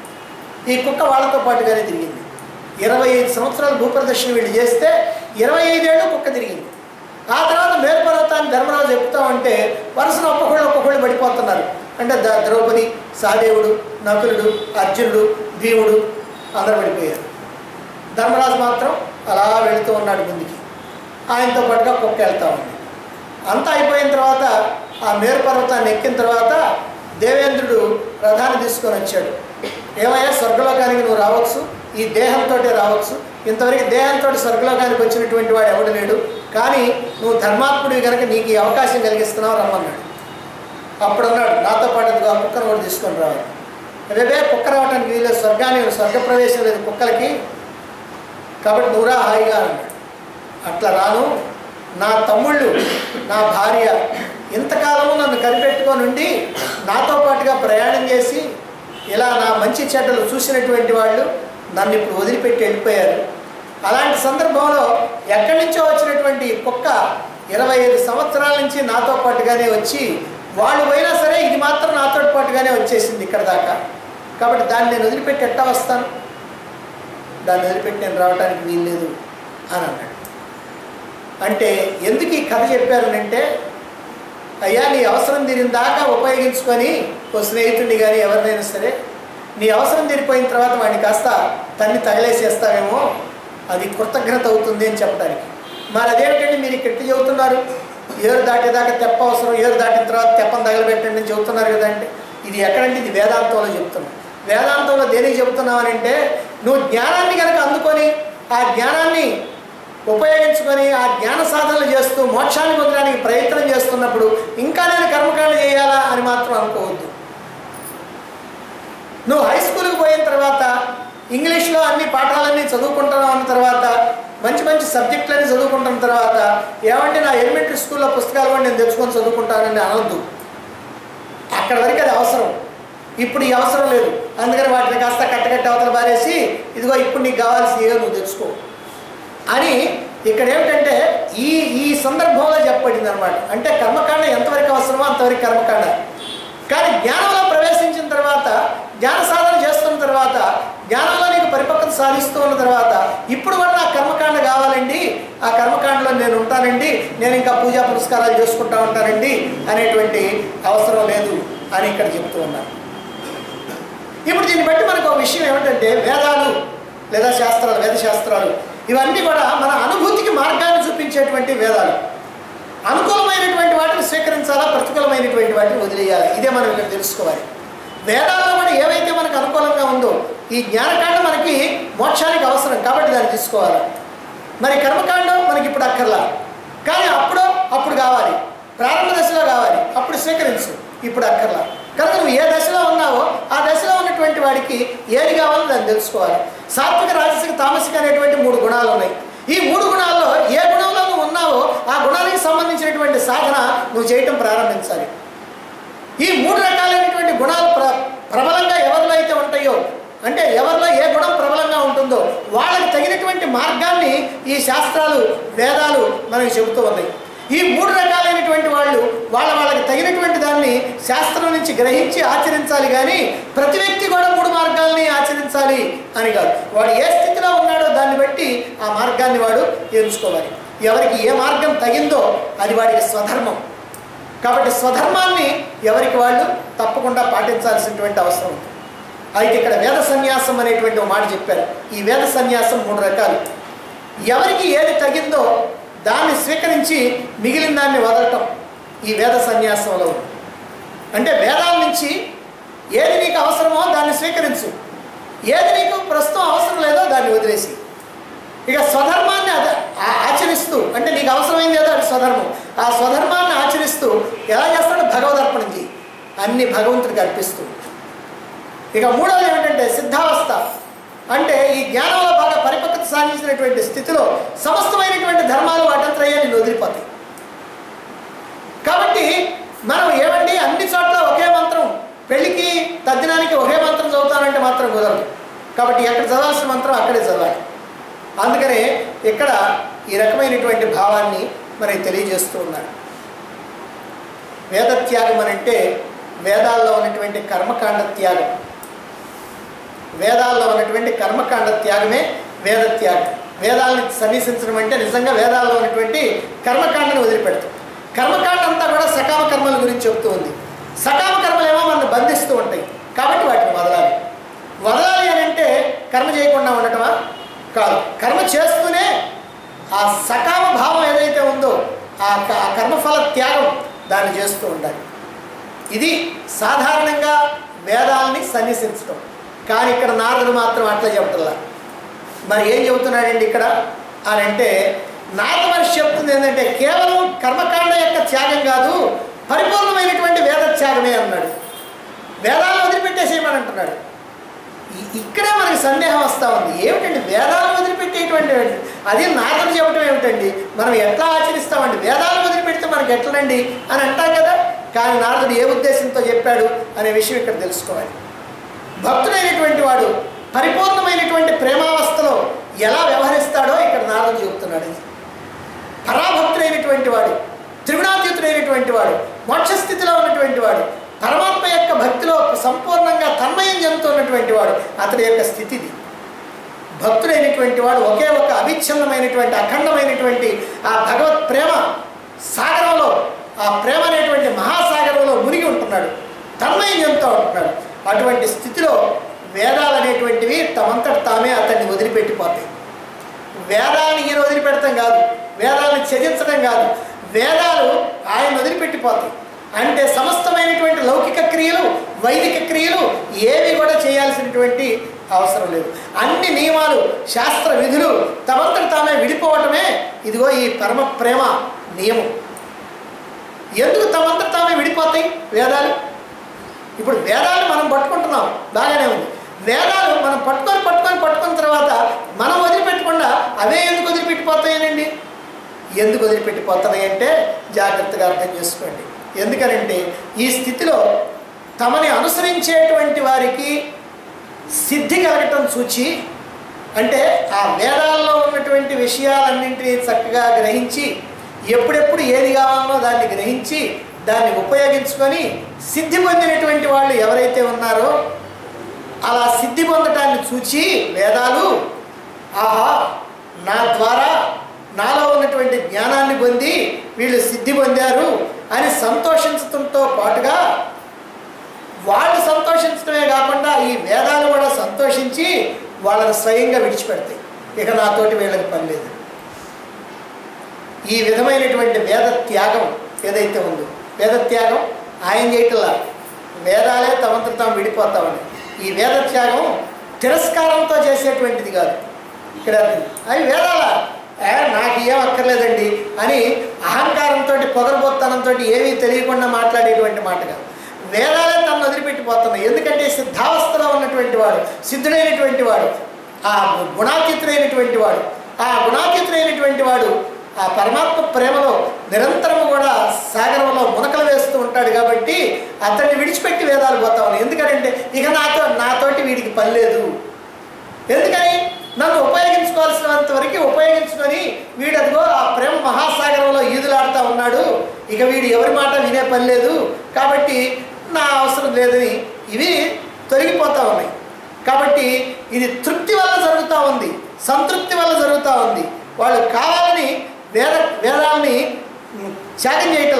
ఈ కుక్క వాళ్ళతో పాటుగానే తిరిగింది ఇరవై ఐదు సంవత్సరాలు భూప్రదర్శన వీళ్ళు చేస్తే ఇరవై ఐదేళ్ళు కుక్క తిరిగింది ఆ తర్వాత మేల్పర్వతాన్ని ధర్మరాజు ఎక్కుతా ఉంటే వరుసను ఒక్కొక్కళ్ళు ఒక్కొక్కళ్ళు పడిపోతున్నారు అంటే ద ద్రౌపది సహదేవుడు నకులుడు అర్జునుడు భీముడు అందరూ పడిపోయారు ధర్మరాజు మాత్రం అలా వెళుతూ ఉన్నాడు ముందుకి ఆయనతో పాటుగా కుక్క వెళ్తా ఉంది అంతా అయిపోయిన తర్వాత ఆ మేరు పర్వతాన్ని ఎక్కిన తర్వాత దేవేంద్రుడు రథాన్ని తీసుకొని వచ్చాడు ఏమయ్యా స్వర్గలోకానికి నువ్వు రావచ్చు ఈ దేహంతో రావచ్చు ఇంతవరకు దేహంతో స్వర్గలోకానికి వచ్చినటువంటి వాడు ఎవడు లేడు కానీ నువ్వు ధర్మాత్ముడివి కనుక నీకు ఈ అవకాశం కలిగిస్తున్నావు రమ్మన్నాడు అప్పుడు అన్నాడు నాతో పాటు ఇదిగో ఆ కుక్కను కూడా తీసుకొని రావాలి రేపే కుక్క రావడానికి వీలేదు స్వర్గానికి స్వర్గ ప్రవేశం లేదు కుక్కలకి కాబట్టి నువ్వురా హాయిగా అన్నాడు అట్లా రాను నా తమ్ముళ్ళు నా భార్య ఇంతకాలము నన్ను కనిపెట్టుకొని ఉండి నాతో పాటుగా ప్రయాణం చేసి ఇలా నా మంచి చెడ్డలు చూసినటువంటి వాళ్ళు నన్ను ఇప్పుడు వదిలిపెట్టి వెళ్ళిపోయారు అలాంటి సందర్భంలో ఎక్కడి నుంచో వచ్చినటువంటి కుక్క ఇరవై ఐదు సంవత్సరాల నుంచి నాతో పాటుగానే వచ్చి వాళ్ళు పోయినా సరే ఇది మాత్రం నాతో పాటుగానే వచ్చేసింది ఇక్కడ దాకా కాబట్టి దాన్ని నేను వదిలిపెట్టి ఎట్టా వస్తాను దాన్ని వదిలిపెట్టి నేను రావడానికి వీల్లేదు అని అన్నాడు అంటే ఎందుకు ఈ కథ చెప్పారు అంటే అయ్యా నీ అవసరం తీరిన దాకా ఉపయోగించుకొని ఓ స్నేహితుడిని కానీ ఎవరినైనా సరే నీ అవసరం తీరిపోయిన తర్వాత వాడిని కాస్త తన్ని తగిలేసేస్తావేమో అది కృతజ్ఞత అవుతుంది అని చెప్పడానికి మరి అదేమిటండి మీరు ఇక్కడ ఎట్లా చెబుతున్నారు ఏరు దాటేదాకా తెప్ప అవసరం ఏరు దాటిన తర్వాత తెప్పని తగలబెట్టండి అని చెబుతున్నారు కదంటే ఇది ఎక్కడంటే ఇది వేదాంతంలో చెప్తున్నాం వేదాంతంలో దేనికి చెబుతున్నావు అంటే నువ్వు జ్ఞానాన్ని కనుక అందుకొని ఆ జ్ఞానాన్ని ఉపయోగించుకొని ఆ జ్ఞాన సాధనలు చేస్తూ మోక్షాన్ని పొందడానికి ప్రయత్నం చేస్తున్నప్పుడు ఇంకా నేను కర్మకాండ చేయాలా అని మాత్రం అనుకోవద్దు నువ్వు హై స్కూల్కి పోయిన తర్వాత ఇంగ్లీష్లో అన్ని పాఠాలన్నీ చదువుకుంటున్నావు అన్న తర్వాత మంచి మంచి సబ్జెక్టులన్నీ చదువుకుంటున్న తర్వాత ఏమంటే నా ఎలిమెంటరీ స్కూల్లో పుస్తకాలు కూడా నేను తెచ్చుకొని చదువుకుంటానని అనొద్దు అక్కడ వరకు అది అవసరం ఇప్పుడు ఈ అవసరం లేదు అందుకని వాటిని కాస్త కట్టకట్టి అవతల బారేసి ఇదిగో ఇప్పుడు నీకు కావాల్సి ఏదో నువ్వు తెచ్చుకో అని ఇక్కడ ఏమిటంటే ఈ ఈ సందర్భంలో చెప్పబడింది అనమాట అంటే కర్మకాండ ఎంతవరకు అవసరమో అంతవరకు కర్మకాండ కానీ జ్ఞానంలో ప్రవేశించిన తర్వాత జ్ఞాన సాధన చేస్తున్న తర్వాత జ్ఞానంలో నీకు పరిపక్వత సాధిస్తూ ఉన్న తర్వాత ఇప్పుడు కూడా నాకు కర్మకాండ కావాలండి ఆ కర్మకాండలో నేను ఉంటానండి నేను ఇంకా పూజా పురస్కారాలు చేసుకుంటా ఉంటానండి అనేటువంటి అవసరం లేదు అని ఇక్కడ చెప్తూ ఉన్నాను ఇప్పుడు దీన్ని బట్టి మనకు ఒక విషయం ఏమిటంటే వేదాలు లేదా శాస్త్రాలు వేద శాస్త్రాలు ఇవన్నీ కూడా మన అనుభూతికి మార్గాన్ని చూపించేటువంటి వేదాలు అనుకూలమైనటువంటి వాటిని స్వీకరించాలా ప్రతికూలమైనటువంటి వాటిని వదిలేయాలి ఇదే మనం ఇక్కడ తెలుసుకోవాలి వేదాల్లో కూడా ఏవైతే మనకు అనుకూలంగా ఉందో ఈ జ్ఞానకాండ మనకి మోక్షానికి అవసరం కాబట్టి దాన్ని తీసుకోవాలి మరి కర్మకాండం మనకి ఇప్పుడు అక్కర్లా కానీ అప్పుడు అప్పుడు కావాలి ప్రారంభ దశలో కావాలి అప్పుడు స్వీకరించు ఇప్పుడు అక్కర్లా కనుక నువ్వు ఏ దశలో ఉన్నావో ఆ దశలో ఉన్నటువంటి వాడికి ఏది కావాలో దాన్ని తెలుసుకోవాలి సాత్విక రాజసిక తామసిక అనేటువంటి మూడు గుణాలు ఉన్నాయి ఈ మూడు గుణాల్లో ఏ గుణంలో నువ్వు ఉన్నావో ఆ గుణానికి సంబంధించినటువంటి సాధన నువ్వు చేయటం ప్రారంభించాలి ఈ మూడు రకాలైనటువంటి గుణాలు ప్ర ప్రబలంగా ఎవరిలో అయితే ఉంటాయో అంటే ఎవరిలో ఏ గుణం ప్రబలంగా ఉంటుందో వాళ్ళకి తగినటువంటి మార్గాన్ని ఈ శాస్త్రాలు వేదాలు మనకి చెబుతూ ఉన్నాయి ఈ మూడు రకాలైనటువంటి వాళ్ళు వాళ్ళ వాళ్ళకి తగినటువంటి దాన్ని శాస్త్రం నుంచి గ్రహించి ఆచరించాలి కానీ ప్రతి వ్యక్తి కూడా మూడు మార్గాల్ని ఆచరించాలి అని కాదు వాడు ఏ స్థితిలో ఉన్నాడో దాన్ని బట్టి ఆ మార్గాన్ని వాడు ఎంచుకోవాలి ఎవరికి ఏ మార్గం తగిందో అది వాడికి స్వధర్మం కాబట్టి స్వధర్మాన్ని ఎవరికి వాళ్ళు తప్పకుండా పాటించాల్సినటువంటి అవసరం ఉంది అయితే ఇక్కడ వేద సన్యాసం అనేటువంటి ఒక మాట చెప్పారు ఈ వేద సన్యాసం మూడు రకాలు ఎవరికి ఏది తగిందో దాన్ని స్వీకరించి మిగిలిన దాన్ని వదలటం ఈ వేద సన్యాసంలో ఉంది అంటే వేదాల నుంచి ఏది నీకు అవసరమో దాన్ని స్వీకరించు ఏది నీకు ప్రస్తుతం అవసరం లేదో దాన్ని వదిలేసి ఇక స్వధర్మాన్ని అద ఆ- ఆచరిస్తూ అంటే నీకు అవసరమైంది ఏదో అది స్వధర్మం ఆ స్వధర్మాన్ని ఆచరిస్తూ ఎలా చేస్తాడో భగవదర్పణం చేయి అన్ని భగవంతుడికి అర్పిస్తూ ఇక మూడవది ఏమిటంటే సిద్ధావస్థ అంటే ఈ జ్ఞానంలో బాగా పరిపక్వత సాధించినటువంటి స్థితిలో సమస్తమైనటువంటి ధర్మాలు వాటంతరయ్యే నేను వదిలిపోతాయి కాబట్టి మనం ఏమండి అన్ని చోట్ల ఒకే మంత్రం పెళ్ళికి తద్దినానికి ఒకే మంత్రం చదువుతానంటే మాత్రం కుదరదు కాబట్టి ఎక్కడ చదవాల్సిన మంత్రం అక్కడే చదవాలి అందుకనే ఇక్కడ ఈ రకమైనటువంటి భావాన్ని మనకి తెలియజేస్తూ ఉన్నారు వేదత్యాగం అని అంటే వేదాల్లో ఉన్నటువంటి కర్మకాండ త్యాగం వేదాల్లో ఉన్నటువంటి కర్మకాండ త్యాగమే వేద త్యాగం వేదాలను సన్నిసించడం అంటే నిజంగా వేదాల్లో ఉన్నటువంటి కర్మకాండను వదిలిపెడతాం కర్మకాండ అంతా కూడా సకామ కర్మల గురించి చెప్తూ ఉంది సకామ కర్మలు ఏమో మనల్ని బంధిస్తూ ఉంటాయి కాబట్టి వాటిని వదలాలి వదలాలి అని అంటే కర్మ చేయకుండా ఉండటమా కాదు కర్మ చేస్తూనే ఆ సకామ భావం ఏదైతే ఉందో ఆ క- ఆ కర్మఫల త్యాగం దాన్ని చేస్తూ ఉండాలి ఇది సాధారణంగా వేదాలని సన్నిసించడం కానీ ఇక్కడ నారదుడు మాత్రం అట్లా చెప్పటల్లా మరి ఏం చెబుతున్నాడండి ఇక్కడ అని అంటే నారద మనిషి చెప్తుంది ఏంటంటే కేవలం కర్మకాండ యొక్క త్యాగం కాదు పరిపూర్ణమైనటువంటి వేద త్యాగమే అన్నాడు వేదాలను వదిలిపెట్టేసేయమని అంటున్నాడు ఇ- ఇక్కడే మనకి సందేహం వస్తూ ఉంది ఏమిటండి వేదాలను వదిలిపెట్టేటువంటి అది నారదుడు చెప్పడం ఏమిటండి మనం ఎట్లా ఆచరిస్తామండి వేదాలను వదిలిపెడితే మనకి ఎట్లనండి అని అంటాం కదా కానీ నారదుడు ఏ ఉద్దేశంతో చెప్పాడు అనే విషయం ఇక్కడ తెలుసుకోవాలి భక్తుడైనటువంటి వాడు పరిపూర్ణమైనటువంటి ప్రేమావస్థలో ఎలా వ్యవహరిస్తాడో ఇక్కడ నారదుడు చెబుతున్నాడు పరాభక్తుడైనటువంటి వాడు త్రిగుణాతీతుడైనటువంటి వాడు మోక్షస్థితిలో ఉన్నటువంటి వాడు పరమాత్మ యొక్క భక్తిలో సంపూర్ణంగా తన్మయం చెందుతున్నటువంటి వాడు అతడి యొక్క స్థితి ఇది భక్తుడైనటువంటి వాడు ఒకే ఒక అవిచ్ఛిన్నమైనటువంటి అఖండమైనటువంటి ఆ భగవత్ ప్రేమ సాగరంలో ఆ ప్రేమ అనేటువంటి మహాసాగరంలో మునిగి ఉంటున్నాడు తన్మయం చెందుతూ ఉంటున్నాడు అటువంటి స్థితిలో వేదాలు అనేటువంటివి తమంతట తామే అతన్ని వదిలిపెట్టిపోతాయి వేదాలను ఈయన వదిలిపెడతాం కాదు వేదాలను త్యజించడం కాదు వేదాలు ఆయన వదిలిపెట్టిపోతాయి అంటే సమస్తమైనటువంటి లౌకిక క్రియలు వైదిక క్రియలు ఏవి కూడా చేయాల్సినటువంటి అవసరం లేదు అన్ని నియమాలు శాస్త్ర విధులు తమంతట తామే విడిపోవటమే ఇదిగో ఈ పరమ ప్రేమ నియమం ఎందుకు తమంతట తామే విడిపోతాయి వేదాలు ఇప్పుడు వేదాలు మనం పట్టుకుంటున్నాం బాగానే ఉంది వేదాలు మనం పట్టుకొని పట్టుకొని పట్టుకున్న తర్వాత మనం వదిలిపెట్టకుండా అవే ఎందుకు వదిలిపెట్టిపోతాయనండి ఎందుకు వదిలిపెట్టిపోతున్నాయి అంటే జాగ్రత్తగా అర్థం చేసుకోండి ఎందుకనంటే ఈ స్థితిలో తమని అనుసరించేటువంటి వారికి సిద్ధి కలగటం చూచి అంటే ఆ వేదాల్లో ఉన్నటువంటి విషయాలన్నింటినీ చక్కగా గ్రహించి ఎప్పుడెప్పుడు ఏది కావాలో దాన్ని గ్రహించి దాన్ని ఉపయోగించుకొని సిద్ధి పొందినటువంటి వాళ్ళు ఎవరైతే ఉన్నారో అలా సిద్ధి పొందటాన్ని చూచి వేదాలు ఆహా నా ద్వారా నాలో ఉన్నటువంటి జ్ఞానాన్ని పొంది వీళ్ళు సిద్ధి పొందారు అని సంతోషించడంతో పాటుగా వాళ్ళు సంతోషించడమే కాకుండా ఈ వేదాలు కూడా సంతోషించి వాళ్ళని స్వయంగా విడిచిపెడతాయి ఇక నాతోటి వీళ్ళకి పని లేదు ఈ విధమైనటువంటి వేద త్యాగం ఏదైతే ఉందో వేద త్యాగం ఆయన చేయటంలా వేదాలే తమంత తాము విడిపోతామని ఈ వేద త్యాగం తిరస్కారంతో చేసేటువంటిది కాదు ఇక్కడ అవి వేదాలా ఏ నాకు ఏం అక్కర్లేదండి అని అహంకారంతో పొగరబోత్తనంతో ఏమీ తెలియకుండా మాట్లాడేటువంటి మాట కాదు వేదాలే తను వదిలిపెట్టిపోతున్నాయి ఎందుకంటే సిద్ధావస్థలో ఉన్నటువంటి వాడు సిద్ధుడైనటువంటి వాడు ఆ గుణాతీతుడైనటువంటి వాడు ఆ గుణాతీతుడైనటువంటి వాడు ఆ పరమాత్మ ప్రేమలో నిరంతరము కూడా సాగరంలో మునకలు వేస్తూ ఉంటాడు కాబట్టి అతన్ని విడిచిపెట్టి వేదాలు పోతా ఉన్నాయి ఎందుకంటే ఇక నాతో నాతోటి వీడికి పని లేదు ఎందుకని నన్ను ఉపయోగించుకోవాల్సినంత వరకు ఉపయోగించుకొని వీడు అదిగో ఆ ప్రేమ మహాసాగరంలో ఈదులాడుతూ ఉన్నాడు ఇక వీడు ఎవరి మాట వినే పని లేదు కాబట్టి నా అవసరం లేదని ఇవి తొలగిపోతూ ఉన్నాయి కాబట్టి ఇది తృప్తి వల్ల జరుగుతూ ఉంది సంతృప్తి వల్ల జరుగుతూ ఉంది వాళ్ళు కావాలని వేద వేదాలని త్యాగం చేయటల్లా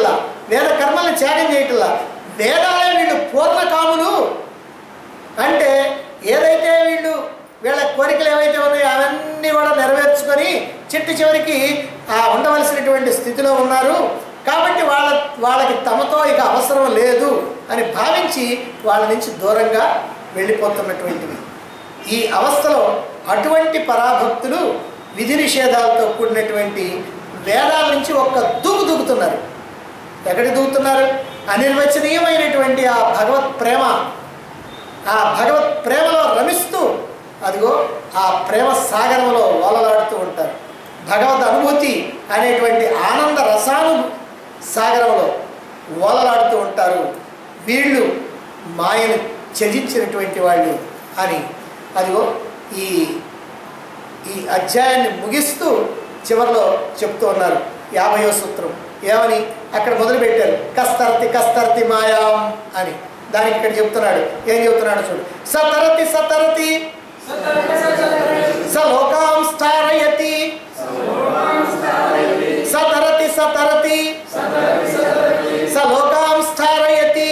వేద కర్మల్ని త్యాగం చేయటంలా వేదాలే వీళ్ళు పూర్ణకాములు అంటే ఏదైతే వీళ్ళు వీళ్ళ కోరికలు ఏవైతే ఉన్నాయో అవన్నీ కూడా నెరవేర్చుకొని చిట్టు చివరికి ఆ ఉండవలసినటువంటి స్థితిలో ఉన్నారు కాబట్టి వాళ్ళ వాళ్ళకి తమతో ఇక అవసరం లేదు అని భావించి వాళ్ళ నుంచి దూరంగా వెళ్ళిపోతున్నటువంటివి ఈ అవస్థలో అటువంటి పరాభక్తులు విధి నిషేధాలతో కూడినటువంటి వేదాల నుంచి ఒక్క దూకు దూకుతున్నారు ఎక్కడికి దూకుతున్నారు అనిర్వచనీయమైనటువంటి ఆ భగవత్ ప్రేమ ఆ భగవత్ ప్రేమలో రమిస్తూ అదిగో ఆ ప్రేమ సాగరంలో ఓలలాడుతూ ఉంటారు భగవద్ అనుభూతి అనేటువంటి ఆనంద రసాను సాగరంలో ఓలలాడుతూ ఉంటారు వీళ్ళు మాయను త్యజించినటువంటి వాళ్ళు అని అదిగో ఈ ఈ అధ్యాయాన్ని ముగిస్తూ చివరిలో చెప్తూ ఉన్నారు యాభయో సూత్రం ఏమని అక్కడ మొదలుపెట్టారు కస్తరతి కస్తరతి మాయాం అని దానికి ఇక్కడ చెప్తున్నాడు ఏం చెప్తున్నాడు చూడు సతరతి సతరతి స లోకాం స్థారయతి సతరతి సతరతి స లోకాం స్థారయతి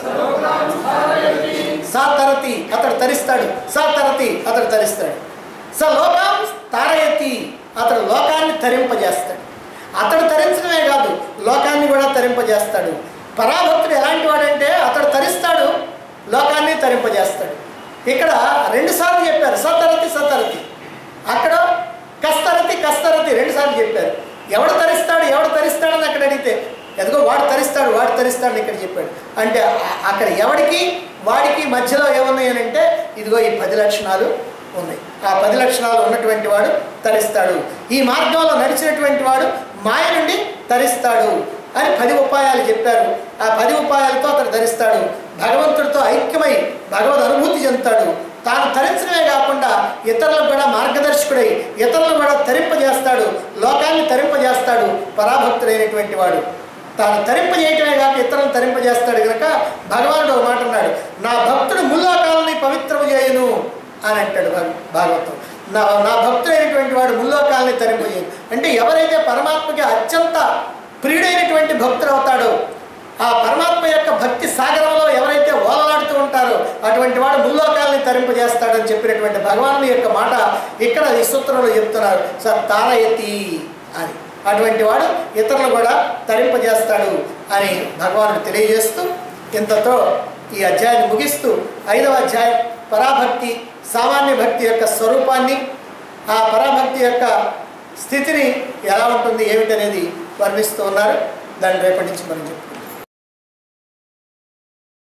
సా తరతి అతడు తరిస్తాడు సా తరతి అతడు తరిస్తాడు స లోకాం తారయతి అతడు లోకాన్ని తరింపజేస్తాడు అతడు తరించడమే కాదు లోకాన్ని కూడా తరింపజేస్తాడు పరాభక్తుడు ఎలాంటి వాడంటే అతడు తరిస్తాడు లోకాన్ని తరింపజేస్తాడు ఇక్కడ రెండు సార్లు చెప్పారు సతరతి సతరతి అక్కడ కస్తరతి కస్తరతి రెండు సార్లు చెప్పారు ఎవడు తరిస్తాడు ఎవడు తరిస్తాడని అక్కడ అడిగితే ఎదుగో వాడు తరిస్తాడు వాడు తరిస్తాడని ఇక్కడ చెప్పాడు అంటే ఆ- అక్కడ ఎవడికి వాడికి మధ్యలో ఏమున్నాయి అని అంటే ఇదిగో ఈ పది లక్షణాలు ఉన్నాయి ఆ పది లక్షణాలు ఉన్నటువంటి వాడు తరిస్తాడు ఈ మార్గంలో నడిచినటువంటి వాడు మాయ నుండి తరిస్తాడు అని పది ఉపాయాలు చెప్పారు ఆ పది ఉపాయాలతో అతడు ధరిస్తాడు భగవంతుడితో ఐక్యమై భగవద్ అనుభూతి చెందుతాడు తాను తరించడమే కాకుండా ఇతరులకు కూడా మార్గదర్శకుడై ఇతరులను కూడా తరింపజేస్తాడు లోకాన్ని తరింపజేస్తాడు పరాభక్తుడైనటువంటి వాడు తాను తరింపజేయటమే కాక ఇతరులను తరింపజేస్తాడు కనుక భగవానుడు ఒక మాట అన్నాడు నా భక్తుడు ముల్లోకాలని పవిత్రము చేయును అని అంటాడు భగ- భాగవతం నా నా భక్తుడైనటువంటి వాడు ముల్లోకాలని తరింపజేయను అంటే ఎవరైతే పరమాత్మకి అత్యంత ప్రియుడైనటువంటి భక్తుడు అవుతాడో ఆ పరమాత్మ యొక్క భక్తి సాగరంలో ఎవరైతే ఓలలాడుతూ ఉంటారో అటువంటి వాడు ముల్లోకాలని తరింపజేస్తాడని చెప్పినటువంటి భగవాను యొక్క మాట ఇక్కడ ఈ సూత్రంలో చెప్తున్నారు స తారయతి అని అటువంటి వాడు ఇతరులు కూడా తరింపజేస్తాడు అని భగవానుడు తెలియజేస్తూ ఇంతతో ఈ అధ్యాయాన్ని ముగిస్తూ ఐదవ అధ్యాయం పరాభక్తి సామాన్య భక్తి యొక్క స్వరూపాన్ని ఆ పరాభక్తి యొక్క స్థితిని ఎలా ఉంటుంది ఏమిటనేది వర్ణిస్తూ ఉన్నారు దాన్ని రేపటి నుంచి మనం చెప్పుకుందాం